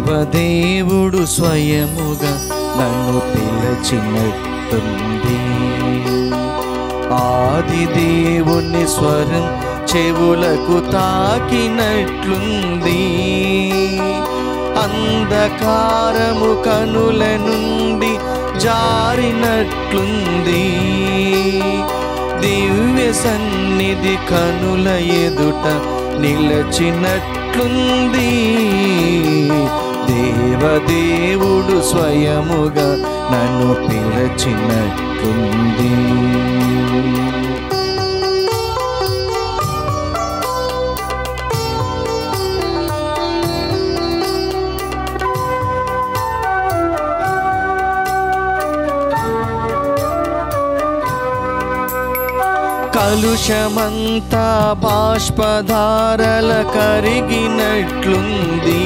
దేవదేవుడు స్వయముగా నన్ను పిలచినట్టుంది ఆది దేవుని స్వరం చెవులకు తాకినట్లుంది అంధకారము కనుల నుండి జారినట్లుంది దివ్య సన్నిధి కనుల ఎదుట నిలచినట్లుంది దేవదేవుడు స్వయముగా నన్ను పిలచినట్లుంది కలుషమంతా బాష్పధారల కరిగినట్లుంది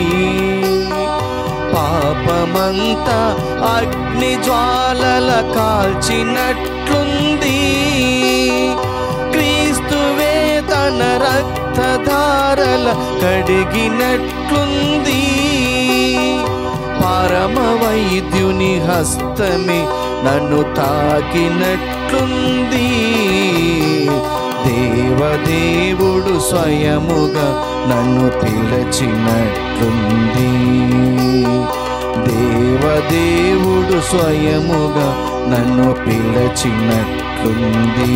పాపమంతా అగ్ని జ్వాలల కాల్చినట్లుంది క్రీస్తువే తన రక్తధారల కడిగినట్లుంది పరమ వైద్యుని హస్తమే నన్ను తాకినట్లుంది దేవదేవుడు స్వయముగా నన్ను పిలచినట్లుంది దేవదేవుడు స్వయముగా నన్ను పిలచినట్లుంది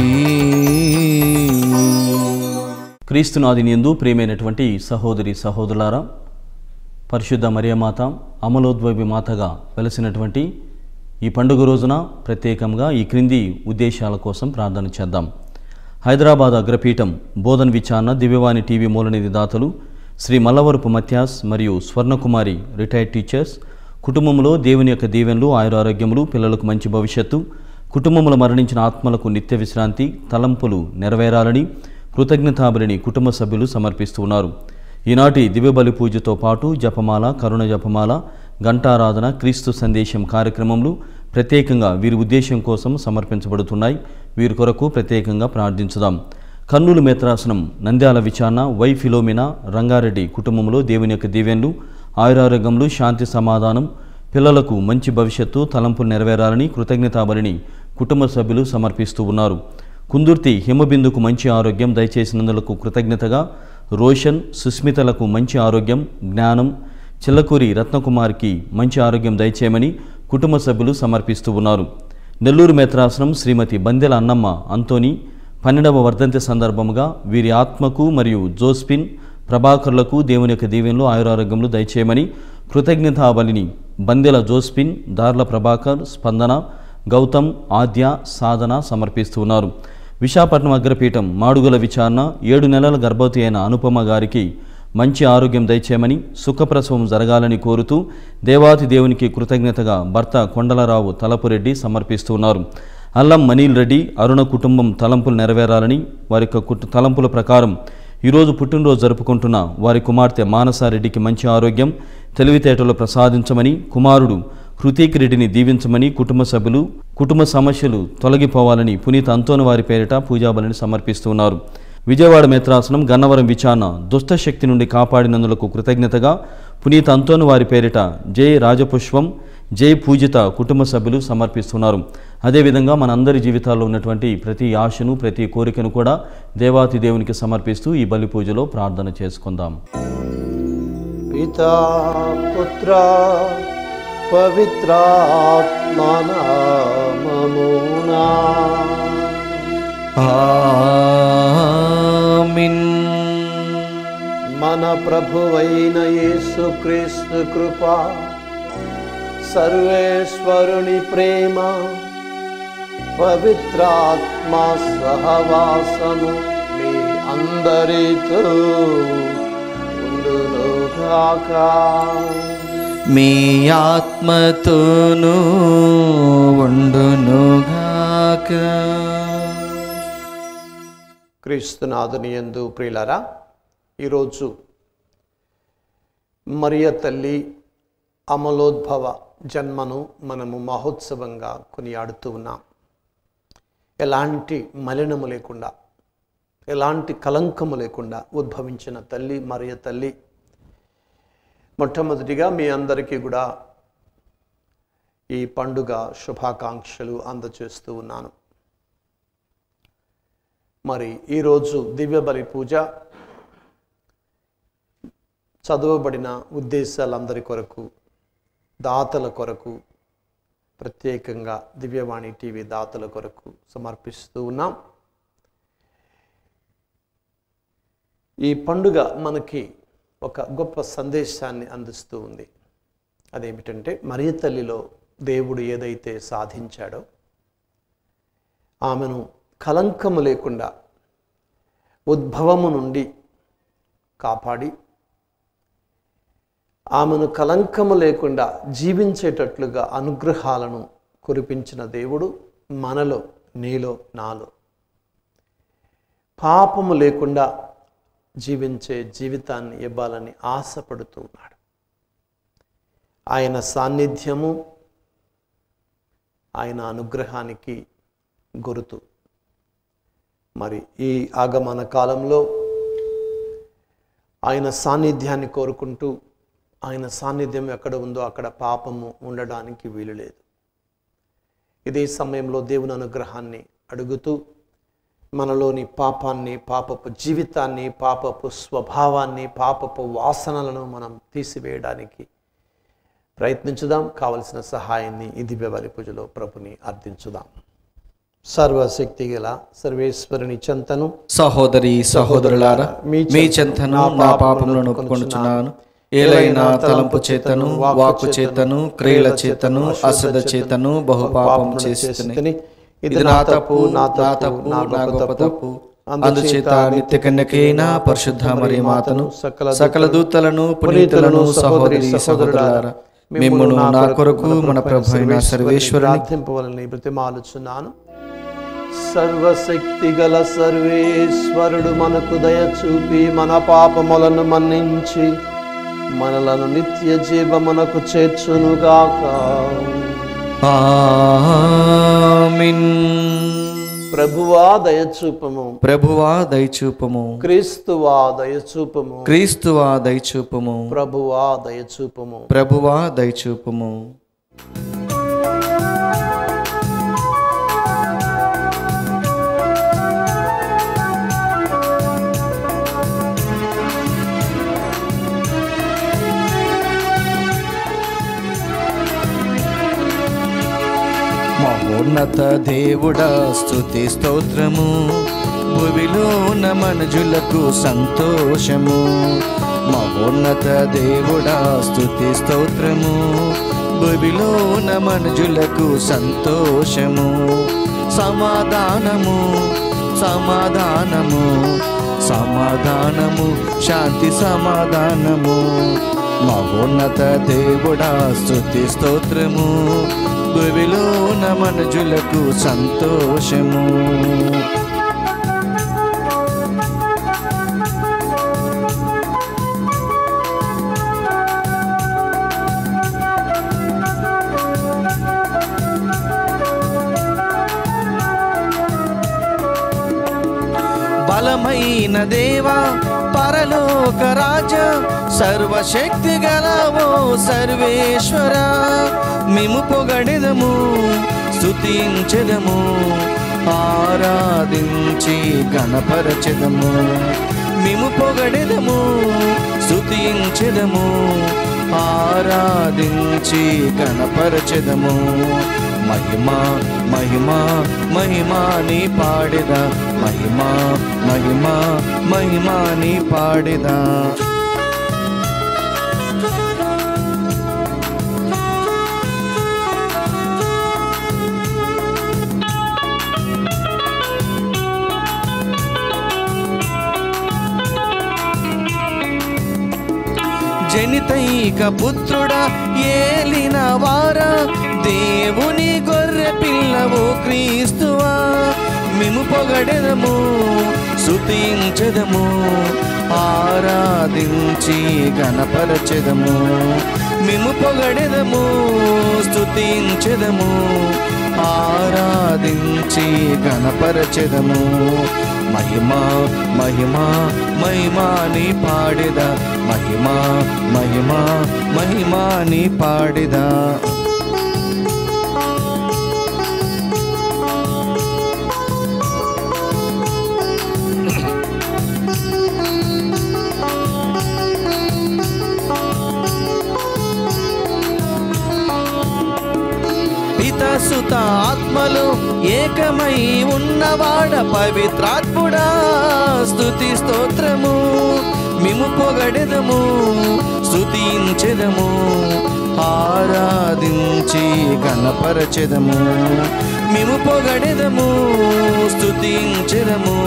క్రీస్తునాదిని ఎందు ప్రియమైనటువంటి సహోదరి సహోదరులారా పరిశుద్ధ మరియమాత అమలోద్భవి మాతగా వెలసినటువంటి ఈ పండుగ రోజున ప్రత్యేకంగా ఈ క్రింది ఉద్దేశాల కోసం ప్రార్థన చేద్దాం హైదరాబాద్ అగ్రపీఠం బోధన్ విచారణ దివ్యవాణి టీవీ మూలనిధి దాతలు శ్రీ మల్లవరపు మత్యాస్ మరియు స్వర్ణకుమారి రిటైర్డ్ టీచర్స్ కుటుంబంలో దేవుని యొక్క దీవెనలు ఆయురారోగ్యములు పిల్లలకు మంచి భవిష్యత్తు కుటుంబంలో మరణించిన ఆత్మలకు నిత్య విశ్రాంతి తలంపులు నెరవేరాలని కృతజ్ఞతాబలిని కుటుంబ సభ్యులు సమర్పిస్తున్నారు ఈనాటి దివ్యబలి పూజతో పాటు జపమాల కరుణ జపమాల ఘంటారాధన క్రీస్తు సందేశం కార్యక్రమంలో ప్రత్యేకంగా వీరి ఉద్దేశం కోసం సమర్పించబడుతున్నాయి వీరి కొరకు ప్రత్యేకంగా ప్రార్థించుదాం కర్నూలు మేత్రాసనం నంద్యాల విచారణ వై ఫిలోమినా రంగారెడ్డి కుటుంబంలో దేవుని యొక్క దీవెన్లు ఆయురారోగ్యములు శాంతి సమాధానం పిల్లలకు మంచి భవిష్యత్తు తలంపులు నెరవేరాలని కృతజ్ఞతాబలిని కుటుంబ సభ్యులు సమర్పిస్తూ ఉన్నారు కుందుర్తి హిమబిందుకు మంచి ఆరోగ్యం దయచేసినందులకు కృతజ్ఞతగా రోషన్ సుస్మితలకు మంచి ఆరోగ్యం జ్ఞానం చిల్లకూరి రత్నకుమార్కి మంచి ఆరోగ్యం దయచేయమని కుటుంబ సభ్యులు సమర్పిస్తూ ఉన్నారు నెల్లూరు మేత్రాసనం శ్రీమతి బందెల అన్నమ్మ అంతోని పన్నెండవ వర్ధంతి సందర్భముగా వీరి ఆత్మకు మరియు జోస్పిన్ ప్రభాకర్లకు దేవుని యొక్క దీవెనలు ఆయురారోగ్యములు దయచేయమని కృతజ్ఞతాబలిని బందెల జోస్పిన్ దార్ల ప్రభాకర్ స్పందన గౌతమ్ ఆద్య సాధన సమర్పిస్తున్నారు విశాఖపట్నం అగ్రపీఠం మాడుగుల విచారణ ఏడు నెలల గర్భవతి అయిన అనుపమ గారికి మంచి ఆరోగ్యం దయచేయమని సుఖప్రసవం జరగాలని కోరుతూ దేవాతి దేవునికి కృతజ్ఞతగా భర్త కొండలరావు తలపురెడ్డి సమర్పిస్తున్నారు అల్లం మనీల్ రెడ్డి అరుణ కుటుంబం తలంపులు నెరవేరాలని వారి యొక్క కుట- తలంపుల ప్రకారం ఈరోజు పుట్టినరోజు జరుపుకుంటున్న వారి కుమార్తె మానసారెడ్డికి మంచి ఆరోగ్యం తెలివితేటలు ప్రసాదించమని కుమారుడు హృతీక్ రెడ్డిని దీవించమని కుటుంబ సభ్యులు కుటుంబ సమస్యలు తొలగిపోవాలని పునీత్ అంతోని వారి పేరిట పూజాబలిని సమర్పిస్తున్నారు విజయవాడ మేత్రాసనం గన్నవరం విచారణ దుష్ట శక్తి నుండి కాపాడినందులకు కృతజ్ఞతగా పునీత్ అంతోని వారి పేరిట జై రాజపుష్పం జై పూజిత కుటుంబ సభ్యులు సమర్పిస్తున్నారు అదేవిధంగా మనందరి జీవితాల్లో ఉన్నటువంటి ప్రతి ఆశను ప్రతి కోరికను కూడా దేవాతి దేవునికి సమర్పిస్తూ ఈ బలి పూజలో ప్రార్థన చేసుకుందాం పితా పుత్ర పవిత్రాత్మనామమునా ఆమిన్ మన ప్రభువైన యేసుక్రీస్తు కృప సర్వేశ్వరుని ప్రేమ పవిత్రాత్మ సహవాసము మీ అందరితో ఉండునుగాక మీ ఆత్మతోనూ ఉండునుగాక క్రీస్తునాథుని యందు ప్రియులరా ఈరోజు మరియ తల్లి అమలోద్భవ జన్మను మనము మహోత్సవంగా కొనియాడుతూ ఉన్నాం ఎలాంటి మలినము లేకుండా ఎలాంటి కలంకము లేకుండా ఉద్భవించిన తల్లి మరియ తల్లి మొట్టమొదటిగా మీ అందరికీ కూడా ఈ పండుగ శుభాకాంక్షలు అందజేస్తూ ఉన్నాను మరి ఈరోజు దివ్య బలి పూజ చదవబడిన ఉద్దేశాలందరి కొరకు దాతల కొరకు ప్రత్యేకంగా దివ్యవాణి టీవీ దాతల కొరకు సమర్పిస్తూ ఉన్నాం ఈ పండుగ మనకి ఒక గొప్ప సందేశాన్ని అందిస్తూ ఉంది అదేమిటంటే మరియ తల్లిలో దేవుడు ఏదైతే సాధించాడో ఆమెను కలంకము లేకుండా ఉద్భవము నుండి కాపాడి ఆమెను కలంకము లేకుండా జీవించేటట్లుగా అనుగ్రహాలను కురిపించిన దేవుడు మనలో నీలో నాలో పాపము లేకుండా జీవించే జీవితాన్ని ఇవ్వాలని ఆశపడుతూ ఉన్నాడు ఆయన సాన్నిధ్యము ఆయన అనుగ్రహానికి గురుతు మరి ఈ ఆగమన కాలంలో ఆయన సాన్నిధ్యాన్ని కోరుకుంటూ ఆయన సాన్నిధ్యం ఎక్కడ ఉందో అక్కడ పాపము ఉండడానికి వీలు లేదు ఇదే సమయంలో దేవుని అనుగ్రహాన్ని అడుగుతూ మనలోని పాపాన్ని పాపపు జీవితాన్ని పాపపు స్వభావాన్ని పాపపు వాసనలను మనం తీసివేయడానికి ప్రయత్నించుదాం కావలసిన సహాయాన్ని ఈ దివ్య బలి పూజలో ప్రభుని అర్థించుదాం సర్వశక్తి గల సర్వేశ్వరుని చెంతను సహోదరి సహోదరులారా మీ చెంతను నా పాపములను ఒప్పుకొనుచున్నాను ఏలైనా తలంపు చేతను వాక్కు చేతను క్రియల చేతను అసద చేతను బహు పాపం చేస్తుంది ఇది నా తప్పు నా తప్పు నా గొప్ప తప్పు అందుచేత నిత్య కన్యకైన పరిశుద్ధ మరి మాతను సకల దూతలను పునీతులను సహోదరి సహోదరులారా మిమ్మును నా కొరకు మన ప్రభు అయిన సర్వేశ్వరుని ప్రార్థింపవలని బ్రతిమాలుచున్నాను సర్వశక్తి గల సర్వేశ్వరుడు మనకు దయ చూపి మన పాపములను మన్నించి మనలను నిత్య జీవమునకు చేర్చునుగాక ఆమేన్ ప్రభువా దయచూపము ప్రభువా దయచూపము క్రీస్తువా దయచూపము క్రీస్తువా దయచూపము ప్రభువా దయచూపము ప్రభువా దయచూపము మహోన్నత దేవుడా స్తుతి స్తోత్రము భువిలో ఉన్న మనుజులకు సంతోషము మహోన్నత దేవుడా స్తుతి స్తోత్రము భువిలో ఉన్న మనుజులకు సంతోషము సమాధానము సమాధానము సమాధానము శాంతి సమాధానము మహోన్నత దేవుడా స్తుతి స్తోత్రము భువిలో ఉన్న మనుజులకు సంతోషము బలమైన దేవా పరలోక రాజ సర్వశక్తి గలవో సర్వేశ్వర మేము పొగడెదము స్తుతించెదము ఆరాధించి గణపరచెదము మేము పొగడెదము స్తుతించెదము ఆరాధించి గణపరచెదము మహిమ మహిమ మహిమా నీ పాడెదా మహిమ మహిమ మహిమా నీ పాడెదా జనితైక పుత్రుడా ఏలిన వారా దేవుని గొర్రె పిల్లవు క్రీస్తువా మేము పొగడెదము స్తుతించెదము ఆరాధించి గణపరచెదము మేము పొగడెదము స్తుతించెదము ఆరాధించి గణపరచెదము మహిమ మహిమ మహిమాని పాడిద మహిమ మహిమ మహిమాని పాడిద పితసుత ఆత్మలు ఏకమై ఉన్నవాడ పవిత్రాత్ముడా స్తుతి స్తోత్రము మిము పొగడెదము స్తుతించెదము ఆరాధించి గణపరచెదము మిము పొగడెదము స్తుతించెదము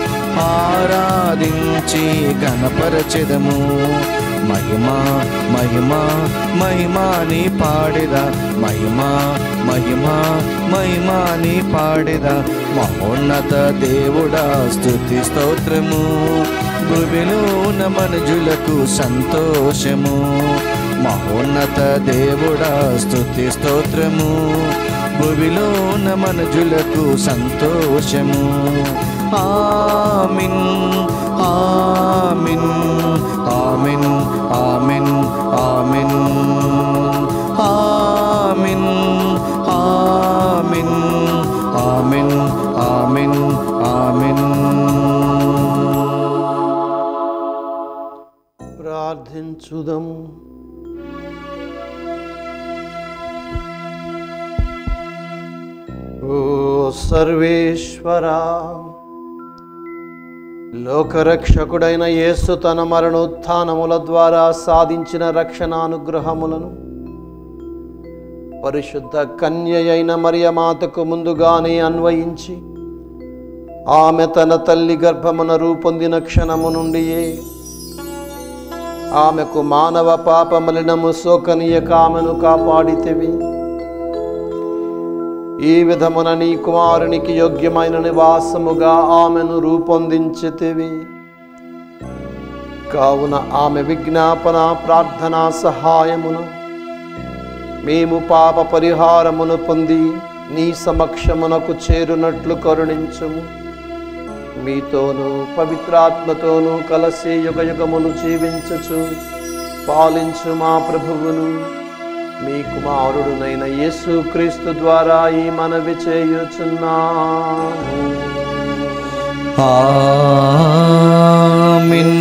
ఆరాధించి గణపరచెదము మహిమ మహిమ మహిమాని పాడిద మహిమ మహిమ మహిమాని పాడిద మహోన్నత దేవుడా స్తుతి స్తోత్రము భూమిలోన మనుజులకు సంతోషము మహోన్నత దేవుడా స్తుతి స్తోత్రము భూమిలోన మనుజులకు సంతోషము ఆమిన్ ఆమిన్ ఆమిన్ ఆమిన్ ఆమిన్ ఆమిన్ ఆమిన్ ఆమిన్ ఆమిన్ ఆమిన్ ప్రార్థించుదం ఓ సర్వేశ్వరా లోకరక్షకుడైన యేసు తన మరణోత్థానముల ద్వారా సాధించిన రక్షణానుగ్రహములను పరిశుద్ధ కన్య అయిన మరియమాతకు ముందుగానే అన్వయించి ఆమె తన తల్లి గర్భమున రూపొందిన క్షణము నుండియే ఆమెకు మానవ పాపమలినము సోకనీయక ఆమెను కాపాడితివి ఈ విధమున నీ కుమారునికి యోగ్యమైన నివాసముగా ఆమెను రూపొందించితివి కావున ఆమె విజ్ఞాపన ప్రార్థనా సహాయమున మేము పాప పరిహారమును పొంది నీ సమక్షమునకు చేరునట్లు కరుణించుము మీతోనూ పవిత్రాత్మతోనూ కలసి యుగ యుగములు జీవించుచు పాలించు మా ప్రభువును మీ కుమారుడునైన యేసు క్రీస్తు ద్వారా ఈ మనవి చేయుచున్నాము ఆమిన్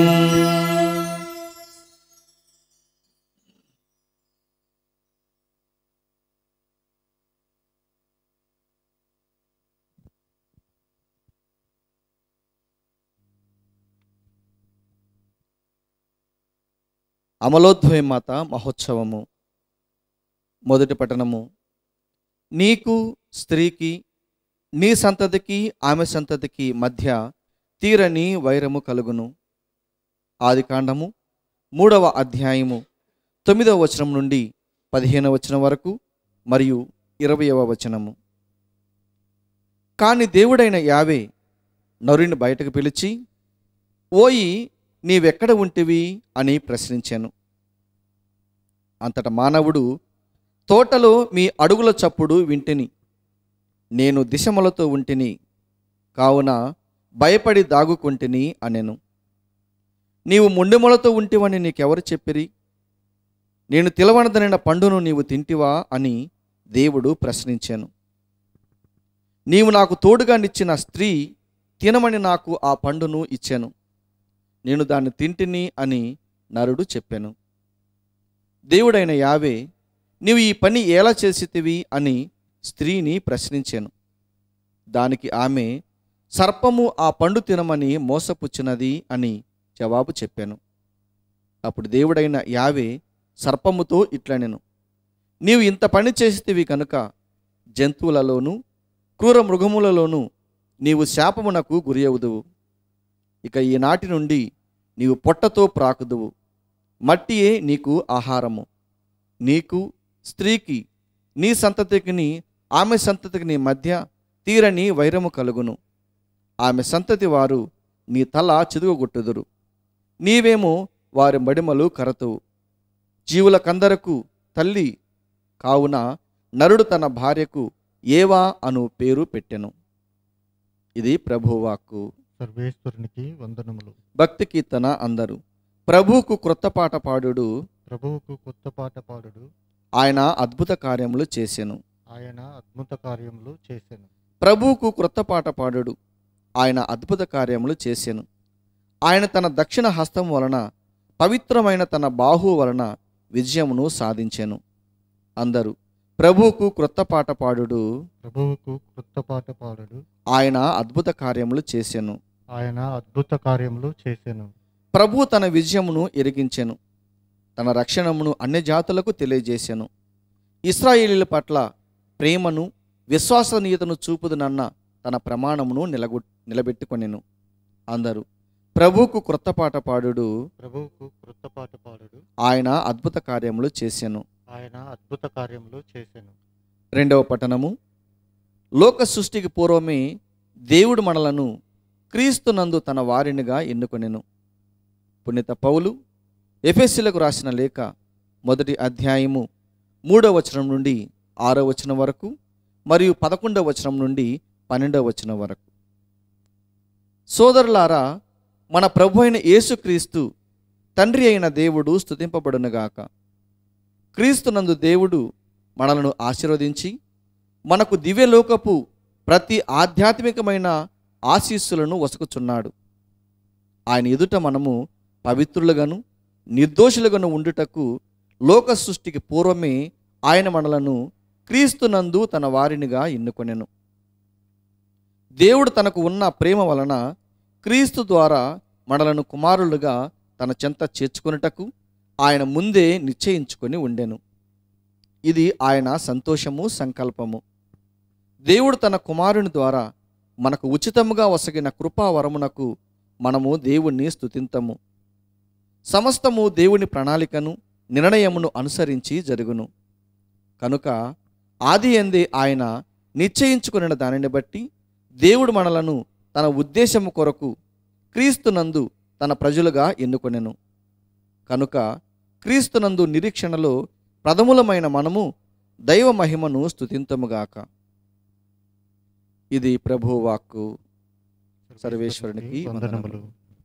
అమలోద్భయ మాత మహోత్సవము మొదటి పట్టణము నీకు స్త్రీకి నీ సంతతికి ఆమె సంతతికి మధ్య తీరని వైరము కలుగును ఆది కాండము మూడవ అధ్యాయము తొమ్మిదవ వచనం నుండి పదిహేనవ వచనం వరకు మరియు ఇరవయవ వచనము కాని దేవుడైన యావే నరుని బయటకు పిలిచి ఓయి నీవెక్కడ ఉంటివి అని ప్రశ్నించాను అంతట మానవుడు తోటలో మీ అడుగుల చప్పుడు వింటిని నేను దిశములతో ఉంటిని కావున భయపడి దాగుకుంటిని అనెను నీవు మొండెములతో ఉంటివని నీకెవరు చెప్పిరి నేను తిలవనదనిన పండును నీవు తింటివా అని దేవుడు ప్రశ్నించాను నీవు నాకు తోడుగా నిచ్చిన స్త్రీ తినమని నాకు ఆ పండును ఇచ్చాను నేను దాన్ని తింటిని అని నరుడు చెప్పాను దేవుడైన యావే నీవు ఈ పని ఎలా చేసితివి అని స్త్రీని ప్రశ్నించాను దానికి ఆమె సర్పము ఆ పండు తినమని మోసపుచ్చినది అని జవాబు చెప్పాను అప్పుడు దేవుడైన యావే సర్పముతో ఇట్లనెను నీవు ఇంత పని చేసితివి కనుక జంతువులలోనూ క్రూర మృగములలోనూ నీవు శాపమునకు గురియవుదువు ఇక ఈనాటి నుండి నీవు పొట్టతో ప్రాకుదువు మట్టియే నీకు ఆహారము నీకు స్త్రీకి నీ సంతతికిని ఆమె సంతతికి నీ మధ్య తీరని వైరము కలుగును ఆమె సంతతి వారు నీ తల చిదుగొట్టుదురు నీవేమో వారి మడిమలు కరతువు జీవులకందరకు తల్లి కావున నరుడు తన భార్యకు ఏవా అను పేరు పెట్టెను ఇది ప్రభువాక్కు సర్వేశ్వరునికి వందనములు భక్తి కీర్తన అందరు ప్రభువుకు క్రొత్త పాట పాడుడు ప్రభువుకు కొత్త పాట పాడుడు ఆయన అద్భుత కార్యములు చేసెను ఆయన అద్భుత కార్యములు చేసెను ప్రభువుకు క్రొత్త పాట పాడుడు ఆయన అద్భుత కార్యములు చేసెను ఆయన తన దక్షిణ హస్తం వలన పవిత్రమైన తన బాహు వలన విజయమును సాధించెను అందరూ ప్రభువుకు క్రొత్త పాట పాడుడు ప్రభువుకు కొత్త పాట పాడుడు ఆయన అద్భుత కార్యములు చేసెను ఆయన అద్భుత కార్యములు చేసెను ప్రభు తన విజయమును ఎరిగించెను తన రక్షణమును అన్ని జాతులకు తెలియజేసెను ఇస్రాయేలీల పట్ల ప్రేమను విశ్వసనీయతను చూపుదునన్న తన ప్రమాణమును నిలగొ నిలబెట్టుకొనెను అందరూ ప్రభువుకు క్రొత్త పాట పాడుడు ప్రభువుకు కొత్త పాట పాడుడు ఆయన అద్భుత కార్యములు చేసెను ఆయన అద్భుత కార్యములు చేసెను రెండవ పట్టణము లోక సృష్టికి పూర్వమే దేవుడు మనలను క్రీస్తునందు తన వారినిగా ఎన్నుకొనెను పుణ్యత పౌలు ఎఫెస్సీలకు రాసిన లేఖ మొదటి అధ్యాయము మూడవ వచనం నుండి ఆరో వచనం వరకు మరియు పదకొండవ వచనం నుండి పన్నెండవ వచనం వరకు సోదరులారా మన ప్రభు అయిన యేసుక్రీస్తు తండ్రి అయిన దేవుడు స్తుతింపబడునుగాక క్రీస్తునందు దేవుడు మనలను ఆశీర్వదించి మనకు దివ్యలోకపు ప్రతి ఆధ్యాత్మికమైన ఆశీస్సులను వసుకుచున్నాడు ఆయన ఎదుట మనము పవిత్రులుగాను నిర్దోషులుగాను ఉండుటకు లోక సృష్టికి పూర్వమే ఆయన మనలను క్రీస్తునందు తన వారినిగా ఎన్నుకొనెను దేవుడు తనకు ఉన్న ప్రేమ వలన క్రీస్తు ద్వారా మనలను కుమారులుగా తన చెంత చేర్చుకొనుటకు ఆయన ముందే నిశ్చయించుకొని ఉండెను ఇది ఆయన సంతోషము సంకల్పము దేవుడు తన కుమారుని ద్వారా మనకు ఉచితముగా వసగిన కృపావరమునకు మనము దేవుణ్ణి స్తుతింతము సమస్తము దేవుని ప్రణాళికను నిర్ణయమును అనుసరించి జరుగును కనుక ఆది ఎందే ఆయన నిశ్చయించుకున్న దానిని బట్టి దేవుడు మనలను తన ఉద్దేశము కొరకు క్రీస్తునందు తన ప్రజలుగా ఎన్నుకొనెను కనుక క్రీస్తునందు నిరీక్షణలో ప్రథములమైన మనము దైవ మహిమను స్తుతింతముగాక ఇది ప్రభువాక్కు సర్వేశ్వరునికి వందనములు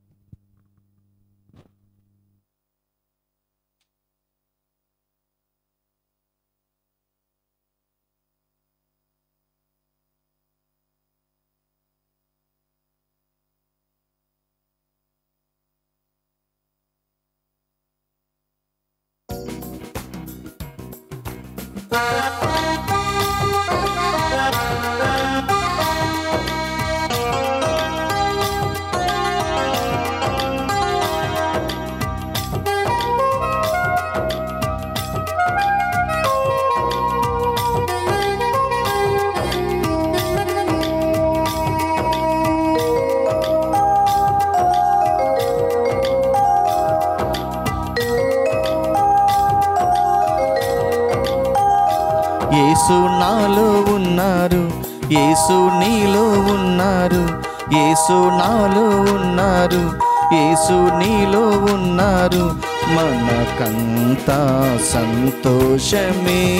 యేసు నాలో ఉన్నారు యేసు నీలో ఉన్నారు యేసు నాలో ఉన్నారు యేసు నీలో ఉన్నారు మనకంతా సంతోషమే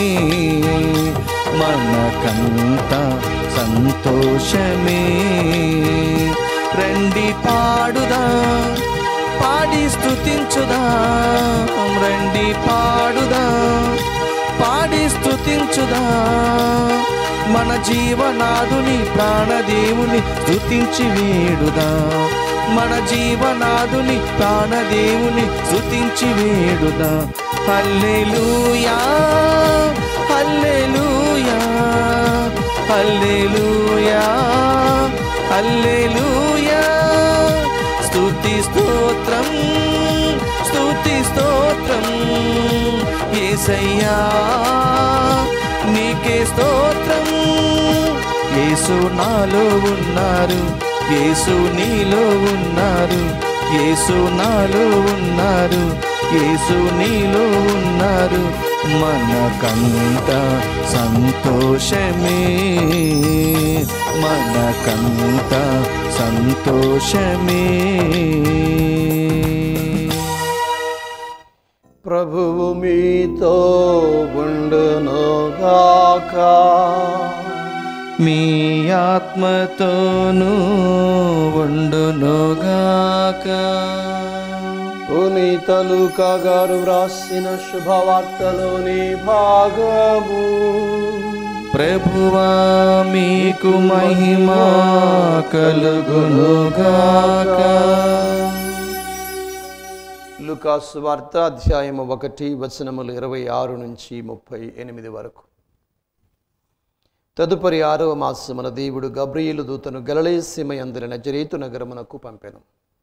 మనకంతా సంతోషమే రండి పాడుదా పాడి స్తుతించుదా రండి పాడుదా పాడి స్తుతించుదా మన జీవనాదుని ప్రాణదేవుని స్తుతించి వేడుదా మన జీవనాదుని ప్రాణదేవుని స్తుతించి వేడుదా హల్లెలూయా హల్లెలూయా హల్లెలూయా హల్లెలూయా స్తుతి స్తోత్రం స్తుతి స్తోత్రం ఏసయ్యా నీకే స్తోత్రం యేసు నాలో ఉన్నారు యేసు నీలో ఉన్నారు యేసు నాలో ఉన్నారు యేసు నీలో ఉన్నారు మనకంత సంతోషమే మనకంత సంతోషమే ప్రభువు మీతో ఉండునుగాక మీ ఆత్మతోనూ ఉండునుగాక పునీతలు గారు వ్రాసిన శుభవార్తలోని భాగము ప్రభువా మీకు మహిమ కలుగునుగాక లుకాసు వార్త అధ్యాయము ఒకటి వచనములు ఇరవై ఆరు నుంచి ముప్పై ఎనిమిది వరకు తదుపరి ఆరవ మాసమున దేవుడు గబ్రియేలు దూతను గలలేసీమ అందుల నజరేతు నగరమునకు పంపెను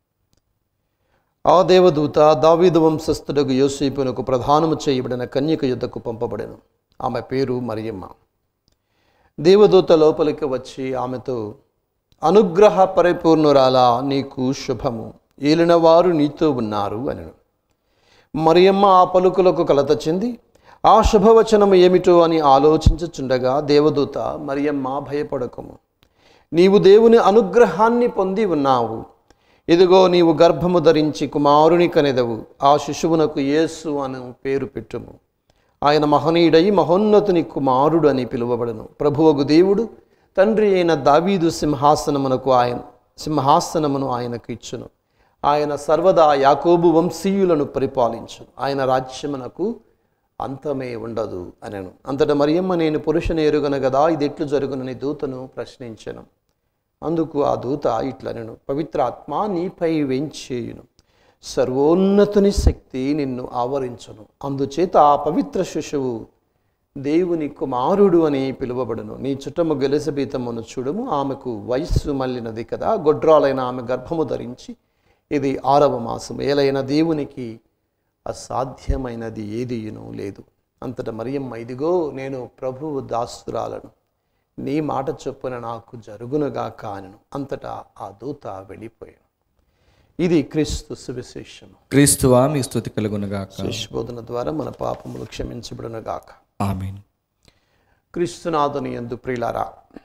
ఆ దేవదూత దావీదు వంశస్థుడకు యోసేపునకు ప్రధానము చేయబడిన కన్యక యుద్ధకు పంపబడెను ఆమె పేరు మరియమ్మ దేవదూత లోపలికి వచ్చి ఆమెతో అనుగ్రహ పరిపూర్ణురాలా నీకు శుభము ఏలినవారు నీతో ఉన్నారు అనను మరియమ్మ ఆ పలుకులకు కలత చెంది ఆ శుభవచనము ఏమిటో అని ఆలోచించుచుండగా దేవదూత మరియమ్మ భయపడకము నీవు దేవుని అనుగ్రహాన్ని పొంది ఉన్నావు ఇదిగో నీవు గర్భము ధరించి కుమారుని కనెదవు ఆ శిశువునకు యేసు అను పేరు పెట్టుము ఆయన మహనీయుడై మహోన్నతుని కుమారుడు అని పిలువబడను ప్రభువగు దేవుడు తండ్రి అయిన దావీదు సింహాసనమునకు ఆయన సింహాసనమును ఆయనకు ఇచ్చును ఆయన సర్వదా యాకోబు వంశీయులను పరిపాలించు ఆయన రాజ్యమునకు అంతమే ఉండదు అనను అంతటా మరియమ్మ నేను పురుషుని ఎరుగను గదా ఇది ఎట్లు జరుగునని దూతను ప్రశ్నించను అందుకు ఆ దూత ఇట్లనను పవిత్రాత్మ నీపై వెంచేయును సర్వోన్నతుని శక్తి నిన్ను ఆవరించును అందుచేత ఆ పవిత్ర శిశువు దేవుని కుమారుడు అని పిలువబడును నీ చుట్టము గెలిసబీతమును చూడము ఆమెకు వయస్సు మళ్ళినది కదా గొడ్రాలైన ఆమె గర్భము ధరించి ఇది ఆరవ మాసం ఏలైన దేవునికి అసాధ్యమైనది ఏదియును లేదు అంతట మరియమ్మ ఇదిగో నేను ప్రభువు దాసురాలను నీ మాట చొప్పున నాకు జరుగునుగా కానను అంతటా ఆ దూత వెళ్ళిపోయాను ఇది క్రీస్తు సువిశేషము క్రీస్తువా మీ స్థుతి కలుగునుగాక శిశుబోధన ద్వారా మన పాపములు క్షమించబడునుగాక ఆమెన్ క్రీస్తునాథుని ఎందు ప్రియులారా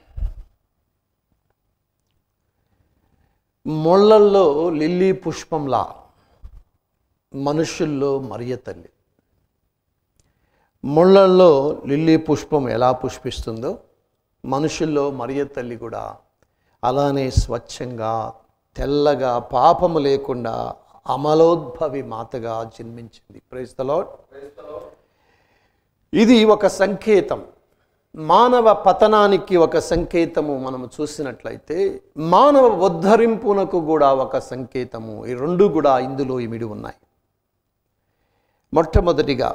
మొళ్ళల్లో లిల్లీ పుష్పంలా మనుషుల్లో మరియ తల్లి ముళ్ళల్లో లిల్లీ పుష్పం ఎలా పుష్పిస్తుందో మనుషుల్లో మరియ తల్లి కూడా అలానే స్వచ్ఛంగా తెల్లగా పాపము లేకుండా అమలోద్భవి మాతగా జన్మించింది ప్రైజ్ ద లార్డ్ ఇది ఒక సంకేతం మానవ పతనానికి ఒక సంకేతము మనము చూసినట్లయితే మానవ ఉద్ధరింపునకు కూడా ఒక సంకేతము ఈ రెండు కూడా ఇందులో ఇమిడి ఉన్నాయి మొట్టమొదటిగా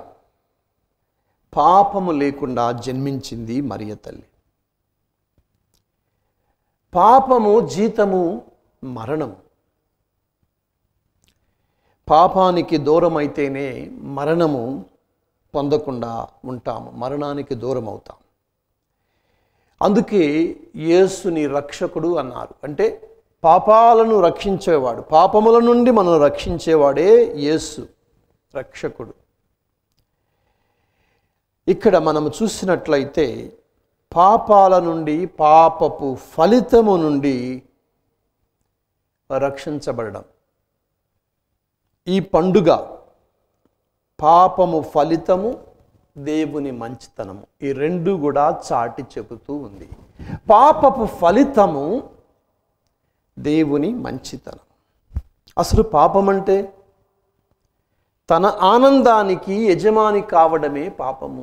పాపము లేకుండా జన్మించింది మరియ తల్లి పాపము జీతము మరణము పాపానికి దూరమైతేనే మరణము పొందకుండా ఉంటాము మరణానికి దూరం అవుతాం అందుకే యేసుని రక్షకుడు అన్నారు అంటే పాపాలను రక్షించేవాడు పాపముల నుండి మనం రక్షించేవాడే యేసు రక్షకుడు ఇక్కడ మనం చూసినట్లయితే పాపాల నుండి పాపపు ఫలితము నుండి రక్షించబడడం ఈ పండుగ పాపము ఫలితము దేవుని మంచితనము ఈ రెండు కూడా చాటి చెబుతూ ఉంది పాపపు ఫలితము దేవుని మంచితనం అసలు పాపం అంటే తన ఆనందానికి యజమాని కావడమే పాపము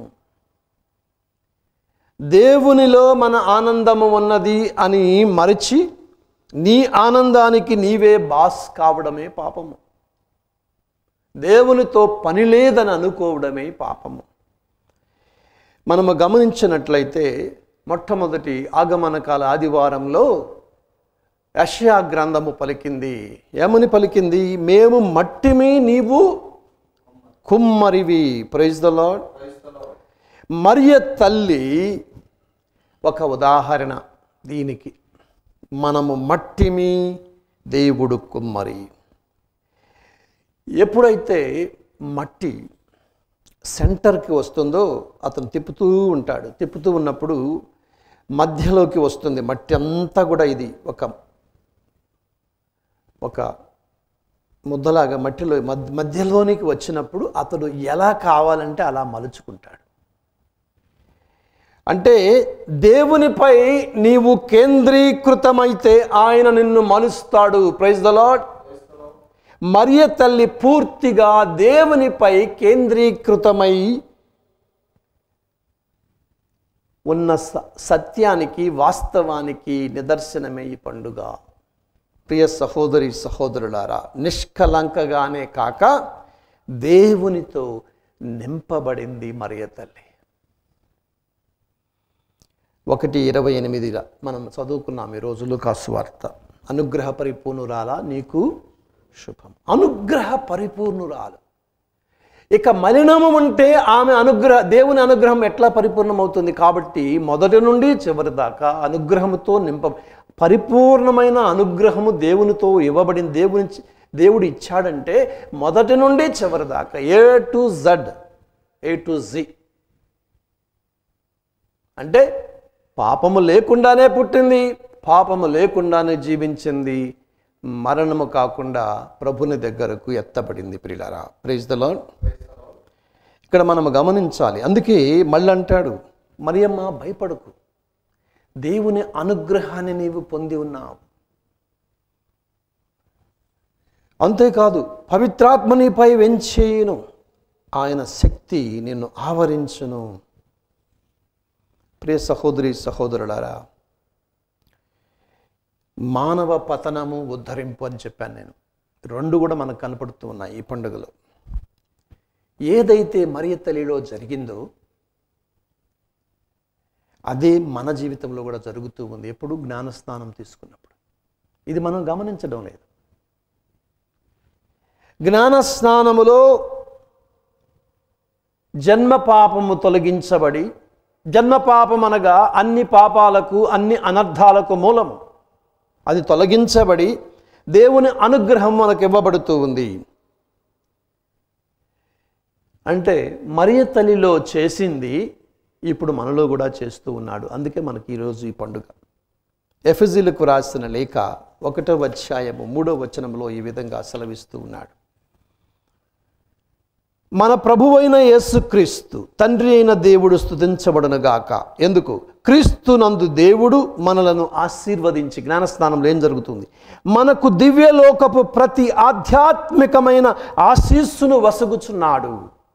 దేవునిలో మన ఆనందము ఉన్నది అని మరిచి నీ ఆనందానికి నీవే బాస్ కావడమే పాపము దేవునితో పని లేదని అనుకోవడమే పాపము మనము గమనించినట్లయితే మొట్టమొదటి ఆగమనకాల ఆదివారంలో యషయా గ్రంథము పలికింది ఏమని పలికింది మేము మట్టిమి నీవు కుమ్మరివి ప్రైజ్ ద లాడ్ మరియ తల్లి ఒక ఉదాహరణ దీనికి మనము మట్టిమి దేవుడు కుమ్మరి ఎప్పుడైతే మట్టి సెంటర్కి వస్తుందో అతను తిప్పుతూ ఉంటాడు తిప్పుతూ ఉన్నప్పుడు మధ్యలోకి వస్తుంది మట్టి అంతా కూడా ఇది ఒక ఒక ముద్దలాగా మట్టిలో మధ్య మధ్యలోనికి వచ్చినప్పుడు అతడు ఎలా కావాలంటే అలా మలుచుకుంటాడు అంటే దేవునిపై నీవు కేంద్రీకృతమైతే ఆయన నిన్ను మలుస్తాడు ప్రైజ్ ద లాడ్ మరియ తల్లి పూర్తిగా దేవునిపై కేంద్రీకృతమై ఉన్న స- సత్యానికి వాస్తవానికి నిదర్శనమే ఈ పండుగ ప్రియ సహోదరి సహోదరులారా నిష్కలంకగానే కాక దేవునితో నింపబడింది మరియ తల్లి ఒకటి ఇరవై ఎనిమిదిగా మనం చదువుకున్నాం ఈ రోజులు కాసువార్త అనుగ్రహ పరిపూర్ణురాలా నీకు శుభం అనుగ్రహ పరిపూర్ణురాలు ఇక మలినము ఉంటే ఆమె అనుగ్రహ దేవుని అనుగ్రహం ఎట్లా పరిపూర్ణమవుతుంది కాబట్టి మొదటి నుండి చివరి దాకా అనుగ్రహముతో నింప పరిపూర్ణమైన అనుగ్రహము దేవునితో ఇవ్వబడిన దేవుని దేవుడు ఇచ్చాడంటే మొదటి నుండి చివరి దాకా A to Z A to G అంటే పాపము లేకుండానే పుట్టింది పాపము లేకుండానే జీవించింది మరణము కాకుండా ప్రభుని దగ్గరకు ఎత్తబడింది ప్రియులారా ప్రైజ్ ద లార్డ్ ఇక్కడ మనం గమనించాలి అందుకే మళ్ళీ అంటాడు మరియమ్మ భయపడకు దేవుని అనుగ్రహాన్ని నీవు పొంది ఉన్నావు అంతేకాదు పవిత్రాత్మ నీపై వెంచేయును ఆయన శక్తి నిన్ను ఆవరించును ప్రియ సహోదరి సహోదరులారా మానవ పతనము ఉద్ధరింపు అని చెప్పాను నేను రెండు కూడా మనకు కనపడుతూ ఉన్నాయి ఈ పండుగలో ఏదైతే మరియ తల్లిలో జరిగిందో అదే మన జీవితంలో కూడా జరుగుతూ ఉంది ఎప్పుడు జ్ఞానస్నానం తీసుకున్నప్పుడు ఇది మనం గమనించడం లేదు జ్ఞానస్నానములో జన్మ పాపము తొలగించబడి జన్మ పాపం అనగా అన్ని పాపాలకు అన్ని అనర్థాలకు మూలం అది తొలగించబడి దేవుని అనుగ్రహం మనకు ఇవ్వబడుతూ ఉంది అంటే మరియ తల్లిలో చేసింది ఇప్పుడు మనలో కూడా చేస్తూ ఉన్నాడు అందుకే మనకి ఈరోజు ఈ పండుగ ఎఫజిలకు రాసిన లేఖ ఒకటో అధ్యాయము మూడో వచనంలో ఈ విధంగా సెలవిస్తూ ఉన్నాడు మన ప్రభువైన యేసుక్రీస్తు తండ్రి అయిన దేవుడు స్తుతించబడునుగాక ఎందుకు క్రీస్తు నందు దేవుడు మనలను ఆశీర్వదించి జ్ఞానస్నానంలో ఏం జరుగుతుంది మనకు దివ్యలోకపు ప్రతి ఆధ్యాత్మికమైన ఆశీస్సును వసగుచున్నాడు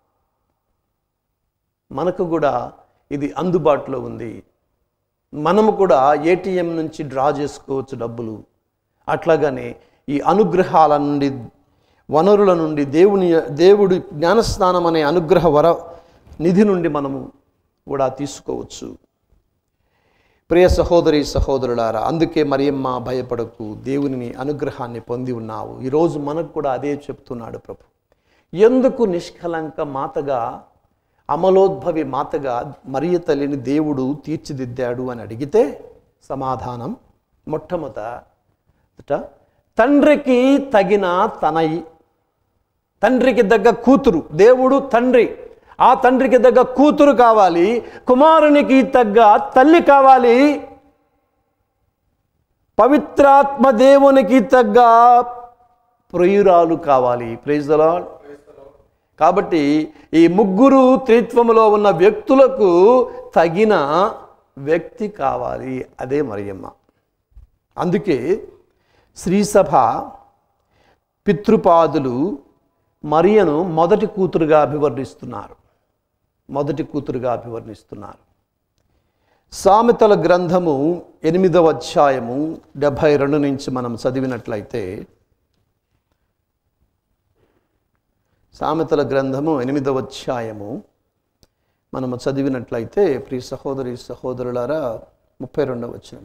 మనకు కూడా ఇది అందుబాటులో ఉంది మనము కూడా ఏటీఎం నుంచి డ్రా చేసుకోవచ్చు డబ్బులు అట్లాగనే ఈ అనుగ్రహాల నుండి వనరుల నుండి దేవుని దేవుడి జ్ఞానస్నానం అనే అనుగ్రహ వర నిధి నుండి మనము కూడా తీసుకోవచ్చు ప్రియ సహోదరి సహోదరులారా అందుకే మరియమ్మ భయపడకు దేవుని అనుగ్రహాన్ని పొంది ఉన్నావు ఈరోజు మనకు కూడా అదే చెప్తున్నాడు ప్రభు ఎందుకు నిష్కలంక మాతగా అమలోద్భవి మాతగా మరియ తల్లిని దేవుడు తీర్చిదిద్దాడు అని అడిగితే సమాధానం మొట్టమొదట తండ్రికి తగిన తనై తండ్రికి దగ్గ కూతురు దేవుడు తండ్రి ఆ తండ్రికి దగ్గ కూతురు కావాలి కుమారునికి తగ్గ తల్లి కావాలి పవిత్రాత్మ దేవునికి తగ్గ ప్రియురాలు కావాలి ప్రైజ్ ద లార్డ్ కాబట్టి ఈ ముగ్గురు త్రిత్వములో ఉన్న వ్యక్తులకు తగిన వ్యక్తి కావాలి అదే మరియమ్మ అందుకే శ్రీసభ పితృపాదులు మరియను మొదటి కూతురుగా అభివర్ణిస్తున్నారు మొదటి కూతురుగా అభివర్ణిస్తున్నారు సామెతల గ్రంథము ఎనిమిదవ అధ్యాయము డెబ్భై రెండు నుంచి మనం చదివినట్లయితే సామెతల గ్రంథము ఎనిమిదవ అధ్యాయము మనము చదివినట్లయితే ప్రియ సహోదరి సహోదరులారా ముప్పై రెండవ వచనం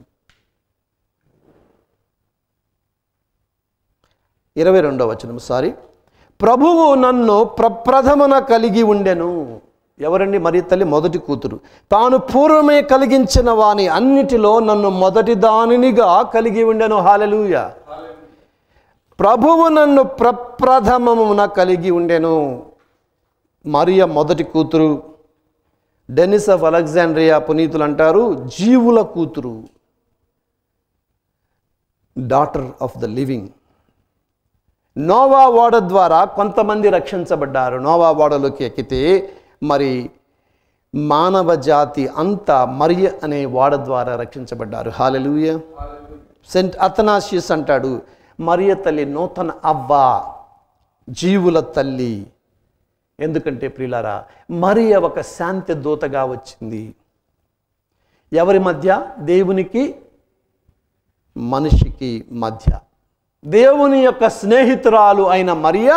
ఇరవై రెండవ వచనం సారీ ప్రభువు నన్ను ప్రప్రథమన కలిగి ఉండెను ఎవరండి మరి తల్లి మొదటి కూతురు తాను పూర్వమే కలిగించిన వాని అన్నిటిలో నన్ను మొదటి దానినిగా కలిగి ఉండెను హాలెలూయ ప్రభువు నన్ను ప్రప్రథమమున కలిగి ఉండెను మరియ మొదటి కూతురు డెనిస్ ఆఫ్ అలెగ్జాండ్రియా పునీతులు అంటారు జీవుల కూతురు డాటర్ ఆఫ్ ద లివింగ్ నోవా ఓడ ద్వారా కొంతమంది రక్షించబడ్డారు నోవా ఓడలోకి ఎక్కితే మరి మానవ జాతి అంతా మరియ అనే ఓడ ద్వారా రక్షించబడ్డారు హాలెలూయ సెంట్ అతనాషియస్ అంటాడు మరియ తల్లి నూతన అవ్వ జీవుల తల్లి ఎందుకంటే ప్రియులారా మరియ ఒక శాంతి దూతగా వచ్చింది ఎవరి మధ్య దేవునికి మనిషికి మధ్య దేవుని యొక్క స్నేహితురాలు అయిన మరియ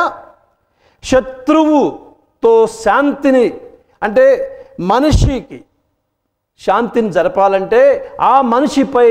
శత్రువుతో శాంతిని అంటే మనిషికి శాంతిని జరపాలంటే ఆ మనిషిపై